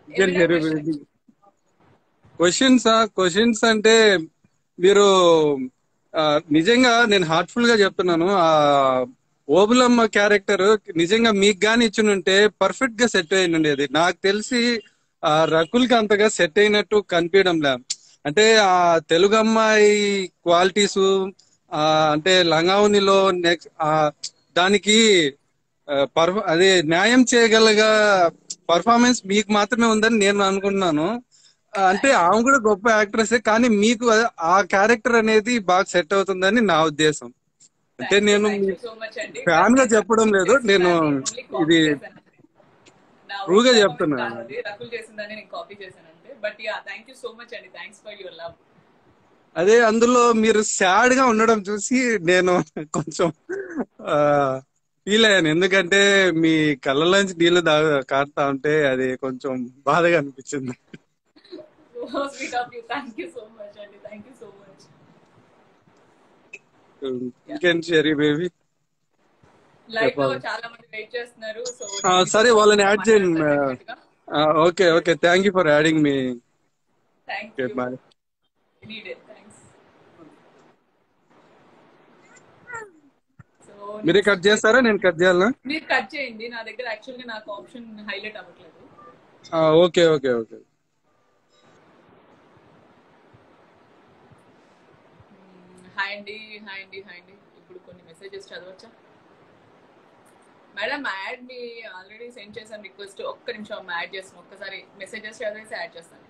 questions questions అంటే మీరు ఆ, నిజంగా నేను హార్ట్ఫుల్ గా చెప్తున్నాను ఆ ఓబులమ్మ క్యారెక్టర్ నిజంగా మీకు గాని ఇచ్చినుంటే పర్ఫెక్ట్ గా సెట్ అయి ఉండేది నాకు తెలిసి ఆ రకుల్ కి అంతగా సెట్ అయినట్టు కనిపించడం లే అంటే ఆ తెలుగు అమ్మాయి క్వాలిటీస్ ఆ అంటే లంగావునిలో నెక్స్ట్ దానికి ఆ, పర్ఫ అదే న్యాయం చేయగలగా పర్ఫార్మెన్స్ మీకు మాత్రమే ఉందని నేను అనుకుంటున్నాను ఆ, అంటే ఆమె కూడా గొప్ప యాక్ట్రెస్ కానీ మీకు ఆ క్యారెక్టర్ అనేది బాగా సెట్ అవుతుందని నా ఉద్దేశం అంటే నేను సో మచ్ అండి ఫ్యాన్ గా చెప్పడం లేదు నేను ఇది ట్రూ గా చెప్తున్నాను రకుల్ చేసిందని నేను కాపీ చేశాను అంతే but yeah thank you so much అండి థ్యాంక్స్ ఫర్ యువర్ లవ్ అదే అందులో మీరు సాడ్ గా ఉండడం చూసి నేను కొంచెం ఫీల్ అయ్యాను ఎందుకంటే మీ కళ్ళలోంచి నీళ్లు దా కారుతా ఉంటే అది కొంచెం బాధగా అనిపించింది so sweet of you thank you so much అండి థ్యాంక్ యూ సో మచ్ ఇంకేం షెరీ బేబీ లైవ్ లో చెప్పాలి. చాలా మంది వెయిట్ చేస్తున్నారు సో సరే వాళ్ళని యాడ్ చేయండి okay okay thank you for adding me thank okay you bye needed thanks so మీరే కట్ చేస్తారా నేను కట్ చేయాలా మీరు కట్ చేయండి నా దగ్గర యాక్చువల్గా నాకు ఆప్షన్ హైలైట్ అవ్వట్లేదు ఓకే ఓకే ఓకే హాయ్ అండి హాయ్ అండి హాయ్ అండి ఇప్పుడు కొన్ని మెసేజెస్ చదవచ్చా madam add me already send చేశాను రిక్వెస్ట్ ఒక్క నిమిషం యాడ్ చేస్తాను ఒక్కసారి మెసేజెస్ చదివేసి యాడ్ చేస్తాను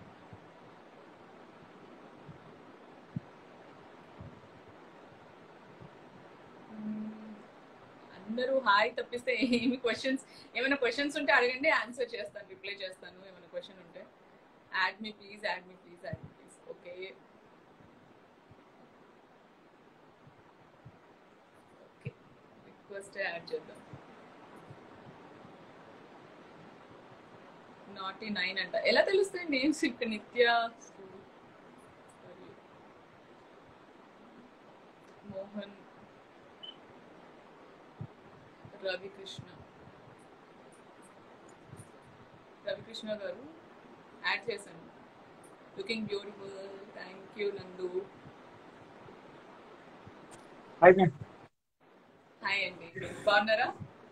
మ్మ్. అందరూ హాయ్ తప్పిస్తే ఏమి క్వశ్చన్స్ ఏమైనా క్వశ్చన్స్ ఉంటే అడగండి ఆన్సర్ చేస్తాను రిప్లై చేస్తాను ఏమైనా క్వశ్చన్ ఉంటే add me please add me please add me please okay okay request add చేద్దాం నాటీ నైన్ అంట ఎలా తెలుస్తాయి నేమ్స్ ఇక్కడ నిత్య మోహన్ రవికృష్ణ రవికృష్ణ గారు యాడ్ చేశాను looking beautiful thank you Nandu hi ma'am hi అండి బాగున్నారా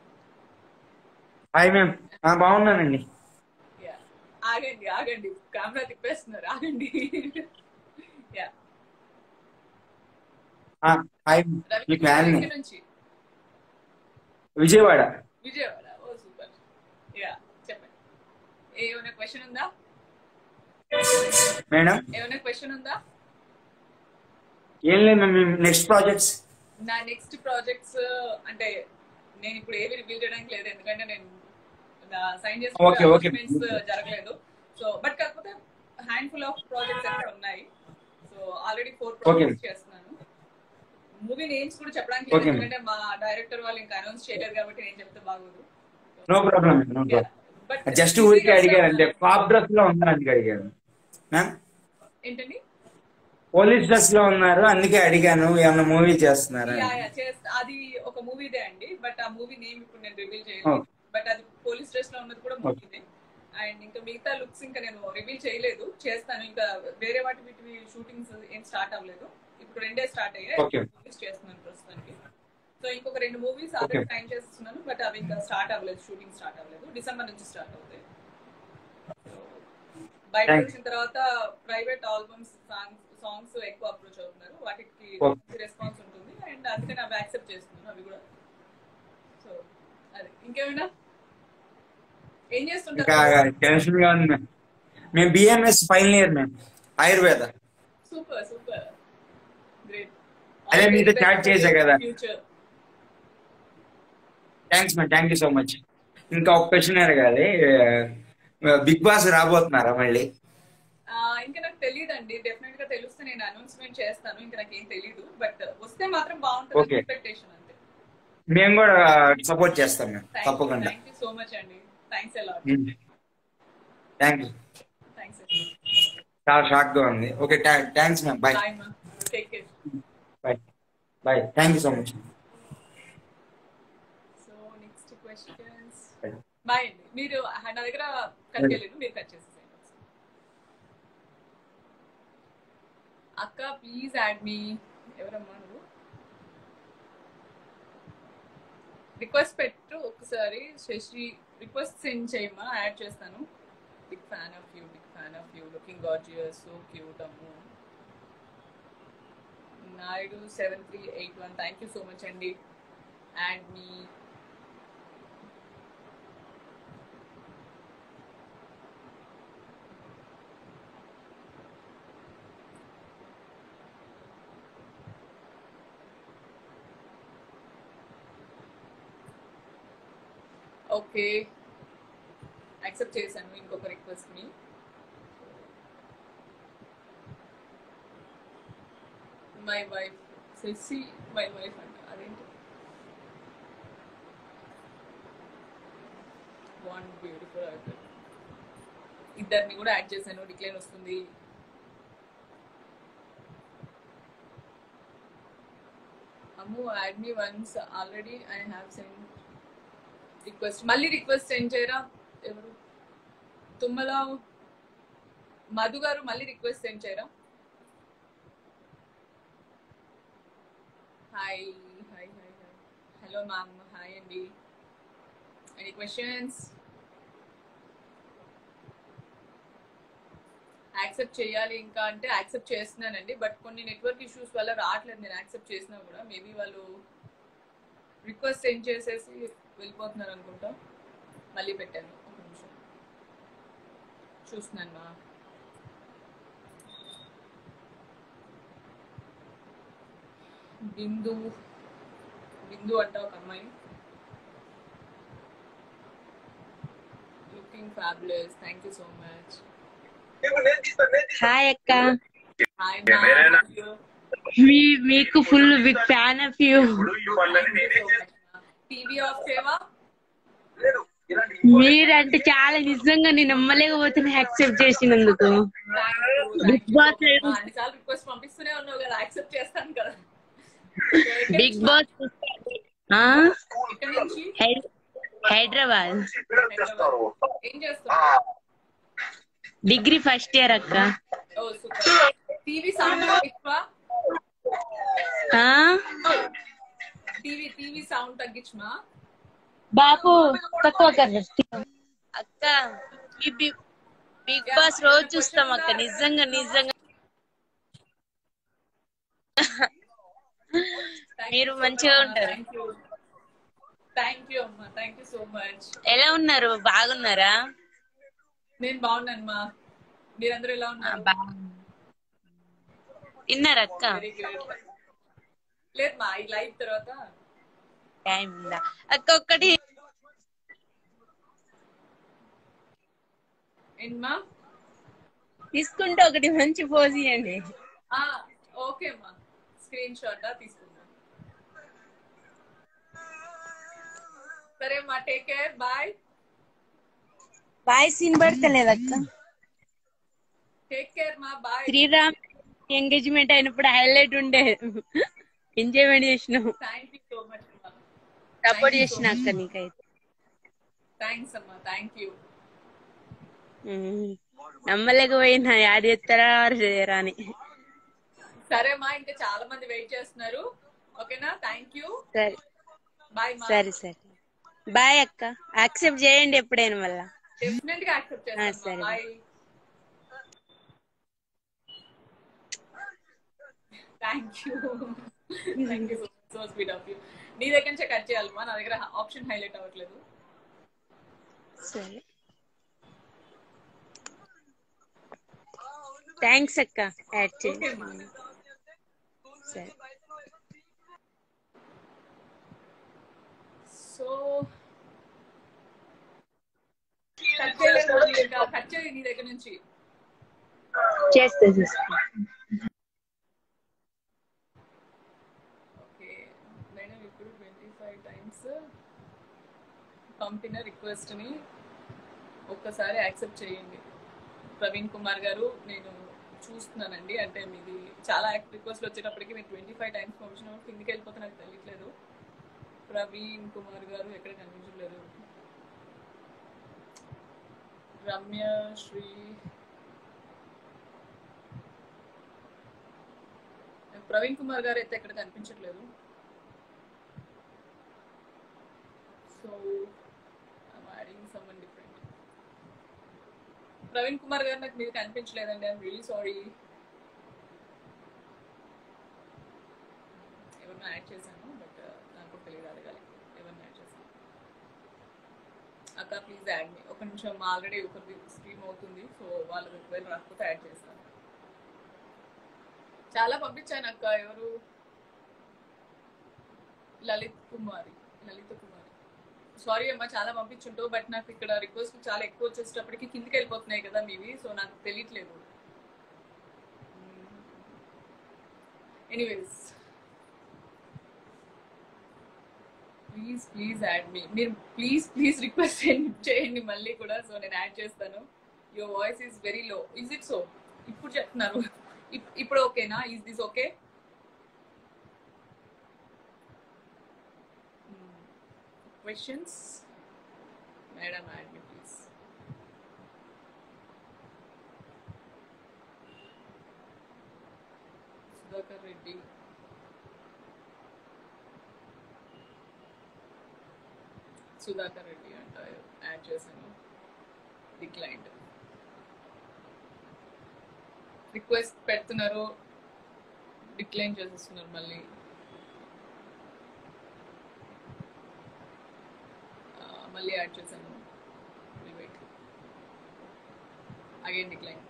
హాయ్ మ్యామ్ బాగున్నానండి యా ఆగండి ఆగండి కెమెరా తిప్పేస్తున్నారు ఆగండి యా ఆ, హాయ్ మీ రవికృష్ణ ఫ్యాన్ ఎక్కడి నుంచి Vijayawada Vijayawada oh super yeah చెప్పండి ఏమైనా క్వశ్చన్ ఉందా మేడం ఏమైనా క్వశ్చన్ ఉందా ఏం లేదు మ్యామ్ నెక్స్ట్ ప్రాజెక్ట్స్ నా నెక్స్ట్ ప్రాజెక్ట్స్ అంటే నేను ఇప్పుడు ఏవి రివీల్ చేయడానికి లేదు ఎందుకంటే నేను సైన్ Okay, okay. చేసుకున్న జరగలేదు సో బట్ కాకపోతే హ్యాండ్ ఫుల్ ఆఫ్ ప్రాజెక్ట్స్ అయితే ఉన్నాయి so already four Okay. Projects చేస్తున్నాను మూవీ నేమ్స్ కూడా చెప్పడానికి లేదు Okay. ఎందుకంటే మా డైరెక్టర్ వాళ్ళు ఇంకా అనౌన్స్ చేయలేదు కాబట్టి నేను చెప్తే బాగోదు no problem no problem but just ఊరికి అడిగారు అంటే పాప్ డ్రెస్ లో ఉన్నారు అందుకే అడిగాను మ్యామ్ ఏంటండి పోలీస్ డ్రెస్ లో ఉన్నారు అందుకే అడిగాను ఏమన్నా మూవీ చేస్తున్నారా యా యా చేస్తా అది ఒక మూవీదే అండి బట్ ఆ మూవీ నేమ్ ఇప్పుడు నేను రివీల్ చేయలేదు Okay. బట్ అది పోలీస్ డ్రెస్ లో ఉన్నది కూడా మూవీదే అండ్ ఇంకా మిగతా లుక్స్ ఇంకా నేను రివీల్ చేయలేదు చేస్తాను ఇంకా వేరే వాటి వీటి షూటింగ్స్ ఏం స్టార్ట్ అవ్వలేదు ఇప్పుడు రెండే స్టార్ట్ అయ్యాయి Okay. మూవీస్ చేస్తున్నాను ప్రస్తుతానికి సో ఇంకొక రెండు మూవీస్ ఆల్రెడీ Okay. టైం చేస్తున్నాను బట్ అవి ఇంకా స్టార్ట్ అవ్వలేదు షూటింగ్ స్టార్ట్ అవ్వలేదు డిసెంబర్ నుంచి స్టార్ట్ అవుతాయి బయట Thanks. వచ్చిన తర్వాత ప్రైవేట్ ఆల్బమ్స్ సాంగ్స్ సాంగ్స్ ఎక్కువ అప్రోచ్ అవుతున్నారు వాటికి Okay. రెస్పాన్స్ ఉంటుంది అండ్ అందుకని అవి యాక్సెప్ట్ చేస్తున్నాను అవి కూడా సో అది ఇంకేమైనా ఏం ఇంకా చేస్తుంటారు టెన్షన్ గా ఉంది మ్యామ్ మేము BMS final year ma'am ayurveda super super great అదే మీతో chat చేశా కదా. Future thanks ma'am thank you so much ఇంకా ఒక క్వశ్చన్ అడగాలి బిగ్ బాస్ రాబోతున్నారా మళ్ళీ ఇంకా నాకు తెలియదు అండి డెఫినెట్ గా తెలిస్తే నేను అనౌన్స్మెంట్ చేస్తాను ఇంకా నాకు ఏం తెలియదు బట్ వస్తే మాత్రం బాగుంటుంది Okay. ఎక్స్పెక్టేషన్ అంతే మేము కూడా సపోర్ట్ చేస్తాం మ్యామ్ థ్యాంక్ యూ తప్పకుండా థ్యాంక్ యూ సో మచ్ అండి thanks a lot thank you thanks చాలా షాక్ గా ఉంది okay thanks ma'am bye bye మా take care bye bye thank you so much so next questions Bye. Bye అండి మీరు నా దగ్గర కట్ చేయలేదు మీరు కట్ చేసేసేయండి అక్క ప్లీజ్ యాడ్ మీ ఎవరమ్మా నువ్వు రిక్వెస్ట్ పెట్టు ఒకసారి శశి రిక్వెస్ట్ సెండ్ చేయమా యాడ్ చేస్తాను big fan of you big fan of you looking gorgeous so cute Ammu Naidu seven three eight one thank you so much అండి అండ్ మీ ఓకే యాక్సెప్ట్ చేశాను ఇంకొక రిక్వెస్ట్ ని my wife Sashi my wife అంట అదేంటి one beautiful అవుతుంది ఇద్దరిని కూడా add చేశాను డిక్లైన్ వస్తుంది Ammu add me once already I have send request మళ్ళీ రిక్వెస్ట్ సెండ్ చేయరా ఎవరు తుమ్మల మధు గారు మళ్ళీ రిక్వెస్ట్ సెండ్ చేయరా hi hi hi hi hello ma'am hi అండి ఎనీ క్వశ్చన్స్ యాక్సెప్ట్ చేయాలి ఇంకా అంటే యాక్సెప్ట్ చేస్తున్నానండి బట్ కొన్ని నెట్వర్క్ ఇష్యూస్ వల్ల రావట్లేదు నేను యాక్సెప్ట్ చేసినా కూడా మేబీ వాళ్ళు రిక్వెస్ట్ సెండ్ చేసేసి వెళ్ళిపోతున్నారు అనుకుంటా మళ్ళీ పెట్టాను ఒక నిమిషం చూస్తున్నాను మా బిందు బిందు అంట ఒక అమ్మాయి looking fabulous thank you so much hi అక్క హాయ్ మీ మీకు full big fan of you TV off చేయవా మీరంటే చాలా నిజంగా నేను నమ్మలేకపోతున్నా యాక్సెప్ట్ చేసినందుకు బిగ్ బాస్ అన్నిసార్లు రిక్వెస్ట్ పంపిస్తూనే ఉన్నావు కదా యాక్సెప్ట్ చేస్తాను కదా బిగ్ బాస్ ఆ? ఎక్కడి నుంచి హై- హైదరాబాద్ ఏం చేస్తున్నావు డిగ్రీ ఫస్ట్ ఇయర్ అక్క ఓ సూపర్ టీవీ సౌండ్ తగ్గించవా ఆ? టీవీ టీవీ సౌండ్ తగ్గించమా బాపు తక్కువ అక్క ఈ బిగ్ బిగ్ బాస్ రోజు చూస్తాం అక్క నిజంగా నిజంగా మీరు మంచిగా ఉంటారు థ్యాంక్ యూ థ్యాంక్ యూ అమ్మా థ్యాంక్ యూ సో మచ్ ఎలా ఉన్నారు బాగున్నారా నేను బాగున్నాను మా మీరందరూ ఎలా ఉన్నారు తిన్నారా అక్క వెరీ గుడ్ లేదు మా ఈ లైవ్ తర్వాత టైం ఉందా అక్క ఒక్కటి ఏంటమ్మా తీసుకుంటే ఒకటి మంచి పోజ్ ఇవ్వండి ఆ, ఓకే అమ్మా స్క్రీన్ షాట్ తీసుకుందాం సరే అమ్మా టేక్ కేర్ బాయ్ వాయిస్ వినబడతలేదు అక్క టేక్ కేర్ మా బాయ్ శ్రీరామ్ ఎంగేజ్మెంట్ అయినప్పుడు హైలైట్ ఉండే ఎంజాయ్మెంట్ చేసినావు థ్యాంక్ యూ సో మచ్ అమ్మా సపోర్ట్ చేసిన అక్క నీకైతే థ్యాంక్స్ అమ్మా థ్యాంక్ యూ ఉమ్. నమ్మలేకపోయినా యాడ్ చేస్తారా ఆర్ చేయరా అని సరే మా ఇంకా చాలా మంది వెయిట్ చేస్తున్నారు ఓకేనా థ్యాంక్ యూ సరే బాయ్ మా సరే సరే బాయ్ అక్క యాక్సెప్ట్ చేయండి ఎప్పుడైనా మళ్ళా డెఫినెట్ గా యాక్సెప్ట్ ఆ, చేస్తాను సరే. Bye thank you thank you so sweet of you నీ దగ్గర నుంచే కట్ చేయాలమ్మా నా దగ్గర ఆప్షన్ హైలైట్ అవ్వట్లేదు సరే థ్యాంక్స్ అక్క యాడ్ ఓకే చేయండి మా సరే సో కట్ చేయలేదు మా ఇంకా కట్ చేయి నీ దగ్గర నుంచి చేస్తా చేస్తా ఓకే మేడం ఇప్పుడు ట్వంటీ ఫైవ్ టైమ్స్ పంపిన రిక్వెస్ట్ ని ఒక్కసారి యాక్సెప్ట్ చేయండి ప్రవీణ్ కుమార్ గారు నేను చూస్తున్నానండి అంటే మీది చాలా రిక్వెస్ట్ వచ్చేటప్పటికి మీరు ట్వంటీ ఫైవ్ టైమ్స్ పంపించిన కిందికి వెళ్ళిపోతే నాకు తెలియట్లేదు ప్రవీణ్ కుమార్ గారు ఎక్కడ కనిపించలేదు రమ్య శ్రీ ప్రవీణ్ కుమార్ గారు అయితే ఎక్కడ కనిపించట్లేదు so adding someone different Praveen Kumar గారు నాకు మీరు కనిపించలేదండి ఐఎమ్ రియలీ సారీ ఎవరినో యాడ్ చేశాను బట్ నాకు తెలియదు అడగాలి ఎవరిని యాడ్ చేశాను అక్క ప్లీజ్ యాడ్ మీ ఒక నిమిషం ఆల్రెడీ ఒకరిది స్ట్రీమ్ అవుతుంది సో వాళ్ళకి ఒకవేళ రాకపోతే యాడ్ చేస్తాను చాలా పంపించాను అక్క ఎవరు లలిత్ కుమారి లలిత కుమారి సారీ అమ్మా చాలా పంపించుంటావు బట్ నాకు ఇక్కడ రిక్వెస్ట్ చాలా ఎక్కువ వచ్చేటప్పటికి కిందికి వెళ్ళిపోతున్నాయి కదా మీవి సో నాకు తెలియట్లేదు anyways please please add me మీరు ప్లీజ్ ప్లీజ్ రిక్వెస్ట్ చేయండి మళ్ళీ కూడా సో నేను యాడ్ చేస్తాను your voice is very low is it so ఇప్పుడు చెప్తున్నారు ఇప్- ఇప్పుడు ఓకేనా is this okay questions madam add me please Sudhakar Reddy Sudhakar Reddy అంట యాడ్ చేశాను డిక్లైన్డ్ రిక్వెస్ట్ పెడుతున్నారు డిక్లైన్ చేసేస్తున్నారు మళ్ళీ ఆ, మళ్ళీ యాడ్ చేశాను వెయిట్ అగైన్ డిక్లైన్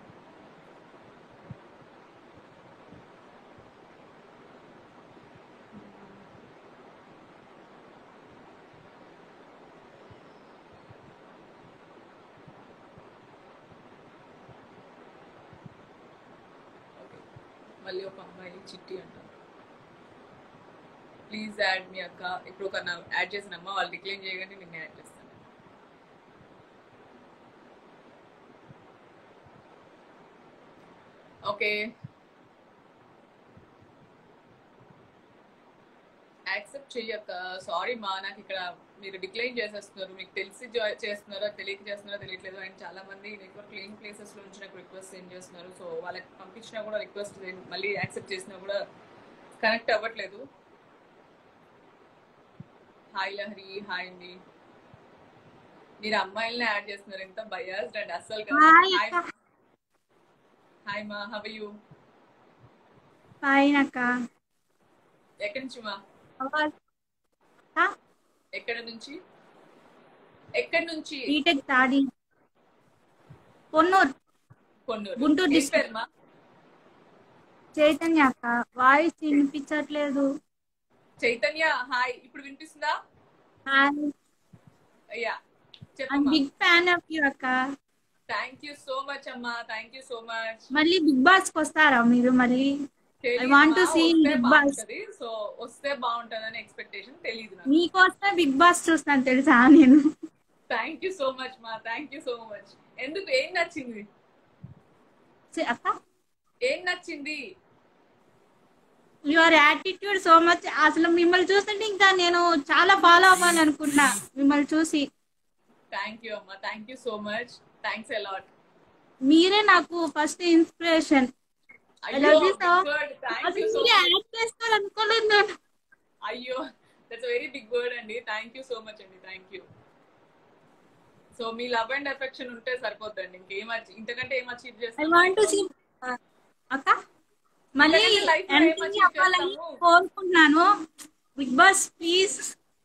ఓకే మళ్ళీ ఒక అమ్మాయి చిట్టి అంటారు ప్లీజ్ యాడ్ మీ అక్క ఇప్పుడు ఒక నా యాడ్ చేసిన అమ్మ వాళ్ళు డిక్లైన్ చేయగానే నిన్న యాడ్ చేస్తాను ఓకే యాక్సెప్ట్ చెయ్యక్క సారీ మా నాకు ఇక్కడ మీరు డిక్లైన్ చేసేస్తున్నారు మీకు తెలిసి జా- చేస్తున్నారో తెలియక చేస్తున్నారో తెలియట్లేదు అండ్ చాలా మంది నెట్వర్క్ లేని ప్లేసెస్ లో నుంచి నాకు రిక్వెస్ట్ సెండ్ చేస్తున్నారు సో వాళ్ళకి పంపించినా కూడా రిక్వెస్ట్ మళ్ళీ యాక్సెప్ట్ చేసినా కూడా కనెక్ట్ అవ్వట్లేదు హాయ్ లహరి హాయ్ అండి మీరు అమ్మాయిల్ని యాడ్ చేస్తున్నారు ఎంత బయాస్డ్ అండ్ అస్సలు కాదు హాయ్ హాయ్ అక్క. హాయ్ మా హవ్ యూ ఫైన్ అక్క ఎక్కడి నుంచి మా ఆ? ఎక్కడ నుంచి ఎక్కడి నుంచి బీటెక్ తాడి పొన్నూరు కొన్నూరు గుంటూరు ఏం డిస్ట్రిక్ట్ పేరు మా చైతన్య అక్క వాయిస్ వినిపించట్లేదు చైతన్య హాయ్ ఇప్పుడు వినిపిస్తుందా హాయ్ అయ్యా ఐమ్ చెప్పమ్మా బిగ్ ఫ్యాన్ ఆఫ్ యూ అక్క థ్యాంక్ యూ సో మచ్ అమ్మా థ్యాంక్ యూ సో మచ్ మళ్ళీ బిగ్ బాస్ కి వస్తారా మీరు మళ్ళీ ఐ వాంట్ టు సీ వస్తే బిగ్ బాస్ బాగుంటది సో వస్తే బాగుంటదని ఎక్స్పెక్టేషన్ తెలియదు నాకు మీకోసమే బిగ్ బాస్ చూస్తాను తెలుసా నేను థ్యాంక్ యూ సో మచ్ మా థ్యాంక్ యూ సో మచ్ ఎందుకు ఏం నచ్చింది చి- అక్క ఏం నచ్చింది యువర్ యాటిట్యూడ్ సో మచ్ అసలు మిమ్మల్ని చూస్తుంటే ఇంకా నేను చాలా ఫాలో అవ్వాలి అనుకుంటున్నా మిమ్మల్ని చూసి థ్యాంక్ యూ అమ్మా thank you so much thanks a lot మీరే నాకు ఫస్ట్ ఇన్స్పిరేషన్ ఐ అయ్యో love you so good thank అసలు యూ సో మీరు మచ్ యాక్ట్ చేస్తారనుకోలేదు నేను అయ్యో దట్స్ వెరీ బిగ్ వర్డ్ అండి థ్యాంక్ యూ సో మచ్ అండి థ్యాంక్ యూ సో మీ లవ్ అండ్ ఎఫెక్షన్ ఉంటే సరిపోతుంది ఇంకేం అచీ- ఇంతకంటే ఏం అచీవ్ ఐ చేస్తాం వాంట్ టు సీ అక్క మళ్ళీ ఇంతకంటే life లో ఏం ఎంట్రీ achieve అవ్వాలని చేస్తాము? కోరుకుంటున్నాను Bigg Boss please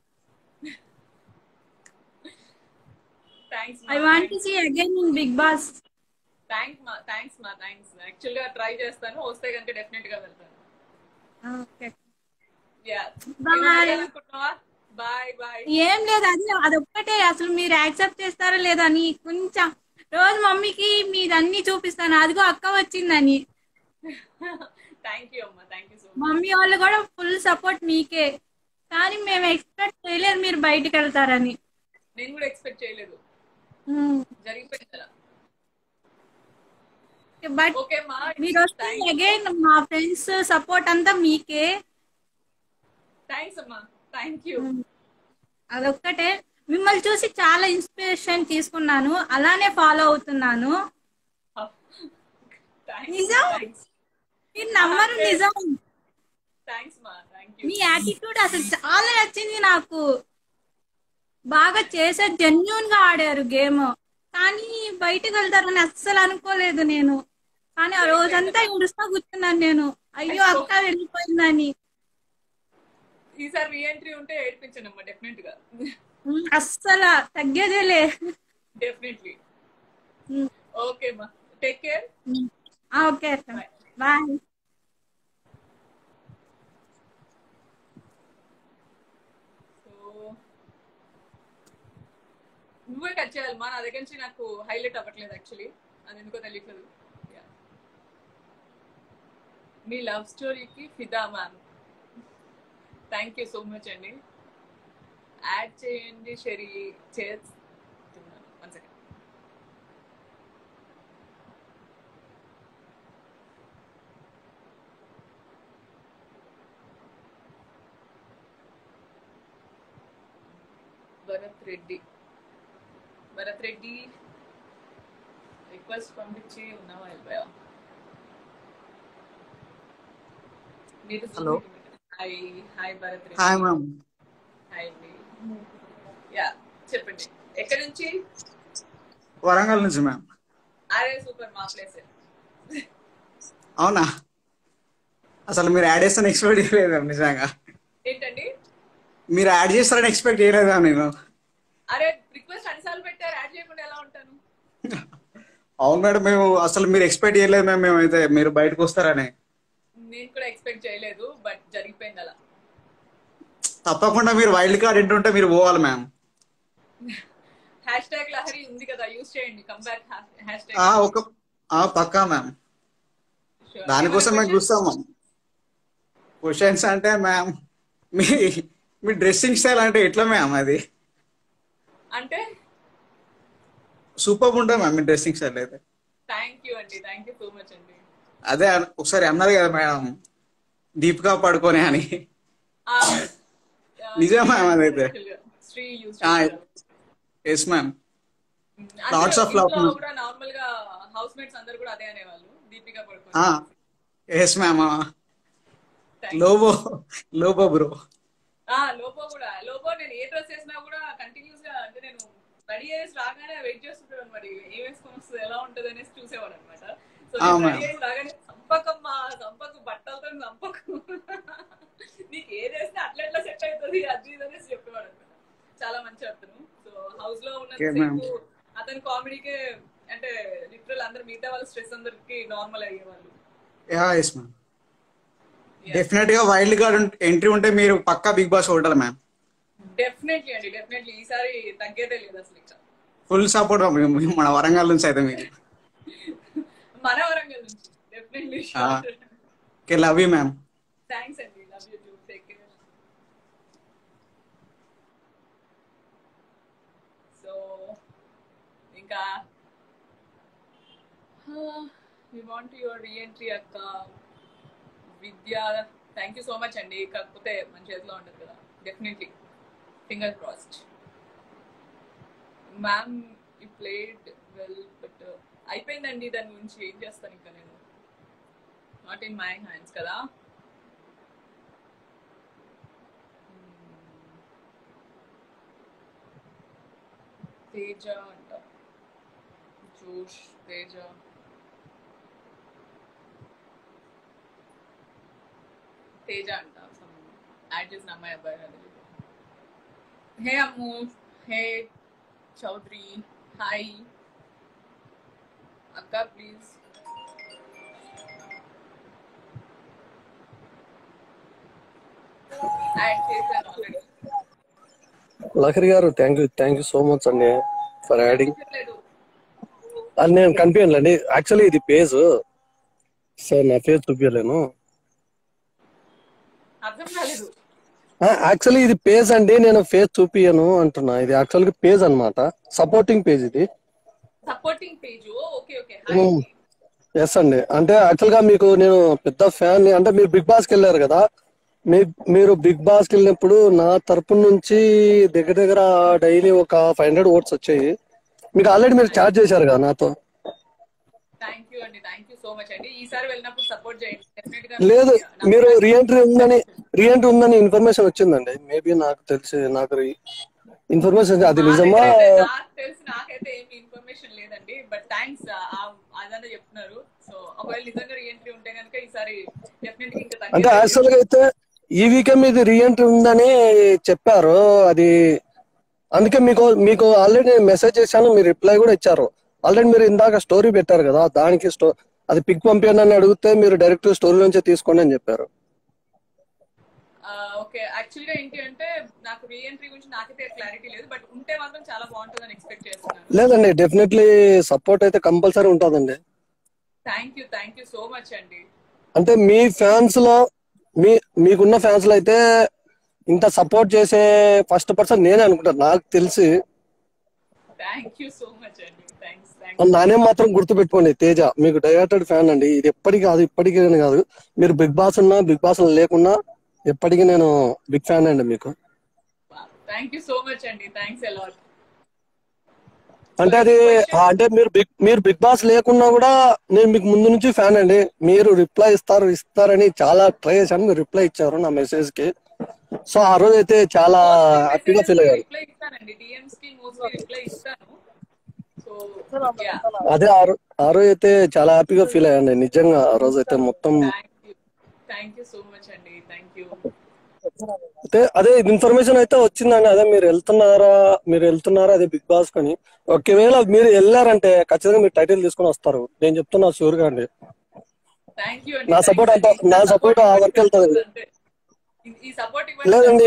thanks I want to see again in Bigg Boss thanks మా థ్యాంక్స్ మా థ్యాంక్స్ యాక్చువల్ గా ట్రై చేస్తాను వస్తే కనుక డెఫినెట్ గా వెళ్తాను ఓకే యా Bye. అనుకుంటున్నావా బాయ్ బాయ్ ఏం లేదు అది అదొక్కటే అసలు మీరు యాక్సెప్ట్ చేస్తారా లేదా అని కొంచెం రోజు మమ్మీకి మీరు అన్ని చూపిస్తాను అదిగో అక్క వచ్చిందని థ్యాంక్ యూ అమ్మా thank you so much mummy వాళ్ళు కూడా ఫుల్ సపోర్ట్ మీకే కానీ మేము ఎక్స్పెక్ట్ చేయలేదు మీరు బయటికి వెళ్తారని నేను కూడా ఎక్స్పెక్ట్ చేయలేదు జరిగిపోయింది కదా బట్ ఓకే మా మీరు వస్తే అగైన్ మా ఫ్రెండ్స్ సపోర్ట్ అంతా మీకే థ్యాంక్స్ అమ్మా థ్యాంక్ యూ అదొక్కటే మిమ్మల్ని చూసి చాలా ఇన్స్పిరేషన్ తీసుకున్నాను అలానే ఫాలో అవుతున్నాను నిజం మీరు నమ్మరు నిజం మీ యాటిట్యూడ్ అసలు చాలా నచ్చింది నాకు బాగా చేసే జెన్యున్ గా ఆడారు గేమ్ కానీ బయటకు వెళ్తారని అస్సలు అనుకోలేదు నేను కానీ ఆ రోజంతా ఏడుస్తా కూర్చున్నాను నేను అయ్యో అక్క వెళ్ళిపోయిందని ఈసారి రీఎంట్రీ ఉంటే ఏడిపించనమ్మా డెఫినెట్ గా ఉమ్, అస్సలు తగ్గేదేలే డెఫినెట్లీ ఓకే మా టేక్ కేర్ ఆ, ఓకే అక్క బాయ్ సో నువ్వే కట్ చేయాలి మా నా దగ్గర నుంచి నాకు హైలైట్ అవ్వట్లేదు యాక్చువల్లీ అది ఎందుకో తెలియట్లేదు Yeah. మీ లవ్ స్టోరీకి ఫిదా ma'am thank you so much అండి యాడ్ చేయండి షెరీ చేస్తున్నాను one second Bharath Reddy Bharath Reddy request పంపించి ఉన్నావా వెళ్ళిపోయా మీరు Hello. Hi hi Bharath Reddy hi ma'am hi అండి యా చెప్పండి ఎక్కడి నుంచి వరంగల్ నుంచి మ్యామ్ అరే సూపర్ మా ప్లేస్ అవునా అసలు మీరు యాడ్ చేస్తారని ఎక్స్పెక్ట్ చేయలేదు మ్యామ్ నిజంగా ఏంటండి మీరు యాడ్ చేస్తారని ఎక్స్పెక్ట్ చేయలేదు మ్యామ్ నేను అరే రిక్వెస్ట్ అన్నిసార్లు పెట్టారు యాడ్ చేయకుండా ఎలా ఉంటాను అవును మేడం మేము అసలు మీరు ఎక్స్పెక్ట్ చేయలేదు మ్యామ్ మేమైతే మీరు బయటకు వస్తారని నేను కూడా ఎక్స్పెక్ట్ చేయలేదు బట్ జరిగిపోయింది అలా తప్పకుండా మీరు వైల్డ్ కార్డ్ ఎంటుంటే మీరు పోవాలి మ్యామ్ హ్యాష్ ట్యాగ్ లహరి ఉంది కదా యూస్ చేయండి కమ్ బ్యాక్ హ్యాష్ ఆ ట్యాగ్ ఒక ఆ పక్కా మ్యామ్ దానికోసం మేము చూస్తాం మ్యామ్ క్వశ్చన్స్ అంటే మ్యామ్ మీ మీ డ్రెస్సింగ్ స్టైల్ అంటే ఎట్లా మ్యామ్ అది అంటే సూపర్ ఉంటుంది మ్యామ్ మీ డ్రెస్సింగ్ స్టైల్ అయితే థ్యాంక్ యూ అండి థ్యాంక్ యూ సో మచ్ అండి అదే అన్- ఒకసారి అన్నారు కదా మేడం దీపికా పడుకొని అని ఆ, నిజం మ్యామ్ అదైతే Sri use yes ma'am Lots of love, ma'am. కూడా నార్మల్ గా హౌస్ మేట్స్ అందరు కూడా అదే అనేవాళ్ళు Deepika Padukone yes ma'am Lobo Lobo bro ఆ లోపో కూడా లోపో నేను ఏ డ్రెస్ వేసినా కూడా కంటిన్యూస్ గా అంటే నేను రెడీ చేసి రాగానే వెయిట్ చేస్తుంటాను మరి ఏం వేసుకొని వస్తుంది ఎలా ఉంటది అనేసి చూసేవాడు అనమాట సో ఆ, నేను ma'am. రెడీ చేసి రాగానే చంపకమ్మా చంపకు బట్టలతో చంపకు నీకు ఏది వేసినా అట్లా ఎట్లా సెట్ అవుతుంది అది ఇది అనేసి చెప్పేవాడు అనమాట చాలా మంచి అతను సో హౌస్ లో Okay, ma'am. ఉన్నంతసేపు అతని కామెడీకే అంటే లిటరల్ అందరు మిగతా వాళ్ళ స్ట్రెస్ అందరికి నార్మల్ అయ్యేవాళ్ళు యా ఎస్ మ్యామ్ డెఫినెట్ గా వైల్డ్ కార్డ్ ఎంట్రీ ఉంటే మీరు పక్కా Bigg Boss hotel ma'am definitely అండి డెఫినెట్లీ ఈసారి తగ్గేదే లేదు అసలు ఇంకా ఫుల్ సపోర్ట్ మన వరంగల్ నుంచి అయితే మీకు మన వరంగల్ నుంచి definitely okay love you ma'am thanks అండి love you too take care so ఇంకా వి వాంట్ యువర్ రీఎంట్రీ అక్క Vidya thank you so much అండి కాకపోతే మన చేతిలో ఉండదు కదా definitely finger crossed ma'am you played well but అయిపోయిందండి దాని గురించి ఏం చేస్తాను ఇంకా నేను నాట్ ఇన్ మై హ్యాండ్స్ కదా తేజ అంట జోష్ తేజ తేజ అంట యాడ్ చేసిన అమ్మాయి అబ్బాయి అది hey Ammu hey Chowdary hi అక్క ప్లీజ్ యాడ్ చేశాను ఆల్రెడీ లహరి గారు thank you thank you so much అండి ఫర్ యాడింగ్ లేదు అది నేను కనిపించలేండి యాక్చువల్లీ ఇది పేజ్ సార్ నా పేజ్ చూపించలేను అర్థం కాలేదు యాక్చువల్లీ ఇది పేజ్ అండి నేను ఫేస్ చూపియను అంటున్నా ఇది యాక్చువల్గా పేజ్ అన్నమాట సపోర్టింగ్ పేజ్ ఇది supporting page okay okay yes అండి అంటే యాక్చువల్ గా మీకు నేను పెద్ద ఫ్యాన్ అంటే మీరు బిగ్ బాస్ కి వెళ్ళారు కదా మీ మీరు బిగ్ బాస్ కి వెళ్ళినప్పుడు నా తరపు నుంచి దగ్గర దగ్గర డైలీ ఒక ఫైవ్ హండ్రెడ్ ఓట్స్ వచ్చాయి మీకు ఆల్రెడీ మీరు చార్జ్ చేశారు కదా నాతో థ్యాంక్ యూ అండి థ్యాంక్ యూ సో మచ్ అండి ఈసారి వెళ్ళినప్పుడు సపోర్ట్ చేయండి డెఫినెట్ గా లేదు మీరు రీఎంట్రీ ఉందని రీఎంట్రీ ఉందని ఇన్ఫర్మేషన్ వచ్చిందండి మేబీ నాకు తెలిసి నాకు ఇన్ఫర్మేషన్ అది నిజమా నాకు తెలిసి నాకైతే ఏమి ఇన్ఫర్మేషన్ లేదండి బట్ థ్యాంక్స్ అదన్నా చెప్తున్నారు సో ఒకవేళ నిజంగా రీఎంట్రీ ఉంటే కనుక ఈసారి డెఫినెట్ ఇంకా అంటే తగ్గేది యాక్చువల్ గా అయితే ఈ వీకెండ్ ఇది రీఎంట్రీ ఉందని చెప్పారు అది అందుకే మీకు మీకు ఆల్రెడీ నేను మెసేజ్ చేశాను మీరు రిప్లై కూడా ఇచ్చారు ఆల్రెడీ మీరు ఇందాక స్టోరీ పెట్టారు కదా దానికి స్టో అది పిక్ పంపించండి అని అడిగితే మీరు డైరెక్ట్ స్టోరీ నుంచే తీసుకోండి అని చెప్పారు ఓకే యాక్చువల్ గా ఏంటి అంటే నాకు రీఎంట్రీ గురించి నాకైతే క్లారిటీ లేదు బట్ ఉంటే మాత్రం చాలా బాగుంటుందని ఎక్స్పెక్ట్ చేస్తున్నాను లేదండి డెఫినెట్లీ సపోర్ట్ అయితే కంపల్సరీ ఉంటుందండి thank you thank you so much అండి అంటే మీ ఫ్యాన్స్ లో మీ మీకున్న ఫ్యాన్స్ లో అయితే ఇంత సపోర్ట్ చేసే ఫస్ట్ పర్సన్ నేనే అనుకుంటాను నాకు తెలిసి థ్యాంక్ యూ సో మచ్ అండి థ్యాంక్స్ థ్యాంక్ నానే మాత్రం గుర్తుపెట్టుకోండి తేజ మీకు డైరెక్టెడ్ ఫ్యాన్ అండి ఇది ఎప్పటికీ కాదు ఇప్పటికీ అని కాదు మీరు బిగ్ బాస్ ఉన్నా బిగ్ బాస్ లేకున్నా ఎప్పటికీ నేను బిగ్ ఫ్యాన్ అండి మీకు థ్యాంక్ యూ సో మచ్ అండి థ్యాంక్స్ అలాట్ అంటే అది ఆ, అంటే మీరు బిగ్ మీరు బిగ్ బాస్ లేకున్నా కూడా నేను మీకు ముందు నుంచి ఫ్యాన్ అండి మీరు రిప్లై ఇస్తారు ఇస్తారని చాలా ట్రై చేశాను మీరు రిప్లై ఇచ్చారు నా మెసేజ్ కి సో ఆ రోజు అయితే చాలా హ్యాపీగా ఫీల్ అయ్యాను రిప్లై ఇస్తానండి డిఎమ్స్ కి మోస్ట్లీ రిప్లై ఇస్తాను సో యా అదే ఆ రో- ఆ రోజు అయితే చాలా హ్యాపీగా ఫీల్ అయ్యాను నిజంగా ఆ రోజు అయితే మొత్తం థ్యాంక్ యూ సో మచ్ అండి థ్యాంక్ యూ అయితే అదే ఇన్ఫర్మేషన్ అయితే వచ్చిందండి అదే మీరు వెళ్తున్నారా మీరు వెళ్తున్నారా అదే బిగ్ బాస్ కని ఒకవేళ మీరు వెళ్ళారంటే ఖచ్చితంగా మీరు టైటిల్ తీసుకొని వస్తారు నేను చెప్తున్నా షూర్ గా అండి థ్యాంక్ యూ నా సపోర్ట్ అంత నా సపోర్ట్ ఆ వరకు వెళ్తుంది ఈ సపోర్ట్ ఇవ్వండి లేదండి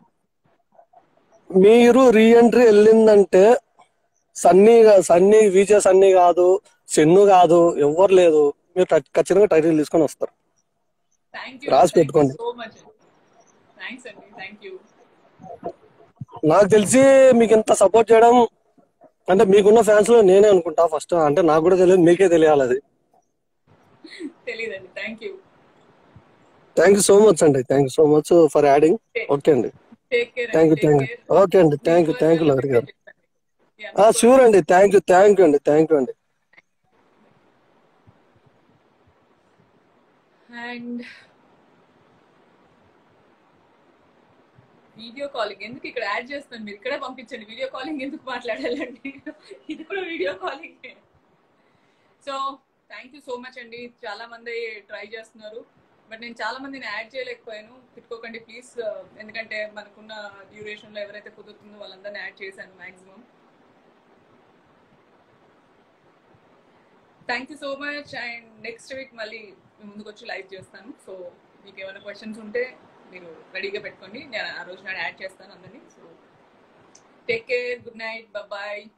మీరు రీఎంట్రీ వెళ్ళిందంటే సన్నీ గా- సన్నీ విజయ సన్నీ కాదు సెన్ను కాదు ఎవ్వరు లేదు మీరు ఖ- ఖచ్చితంగా టైటిల్ తీసుకొని వస్తారు థ్యాంక్ యూ రాసి పెట్టుకోండి సో మచ్ థ్యాంక్స్ అండి థ్యాంక్ యూ నాకు తెలిసి మీకు ఇంత సపోర్ట్ చేయడం అంటే మీకున్న ఫ్యాన్స్ లో నేనే అనుకుంటా ఫస్ట్ అంటే నాకు కూడా తెలియదు మీకే తెలియాలి అది తెలియదండి thank you thank you so much అండి thank you so much for adding okay అండి take care thank you thank you okay అండి thank you thank you Lahari గారు షూర్ అండి థ్యాంక్ యూ థ్యాంక్ యూ అండి థ్యాంక్ యూ అండి and video calling ఎందుకు ఇక్కడ add చేస్తాను మీరు ఇక్కడే పంపించండి వీడియో కాలింగ్ ఎందుకు మాట్లాడాలండి ఇది కూడా video calling so thank you so much అండి చాలా మంది ట్రై చేస్తున్నారు బట్ నేను చాలా మందిని యాడ్ చేయలేకపోయాను తిట్టుకోకండి ప్లీజ్ ఎందుకంటే మనకున్న డ్యూరేషన్ లో ఎవరైతే కుదురుతుందో వాళ్ళందరినీ యాడ్ చేశాను maximum thank you so much and next week మళ్ళీ మీ ముందుకు వచ్చి లైవ్ చేస్తాను సో మీకు ఏమైనా క్వశ్చన్స్ ఉంటే మీరు రెడీగా పెట్టుకోండి నేను ఆ రోజు నాడు యాడ్ చేస్తాను అందరినీ so take care good night bye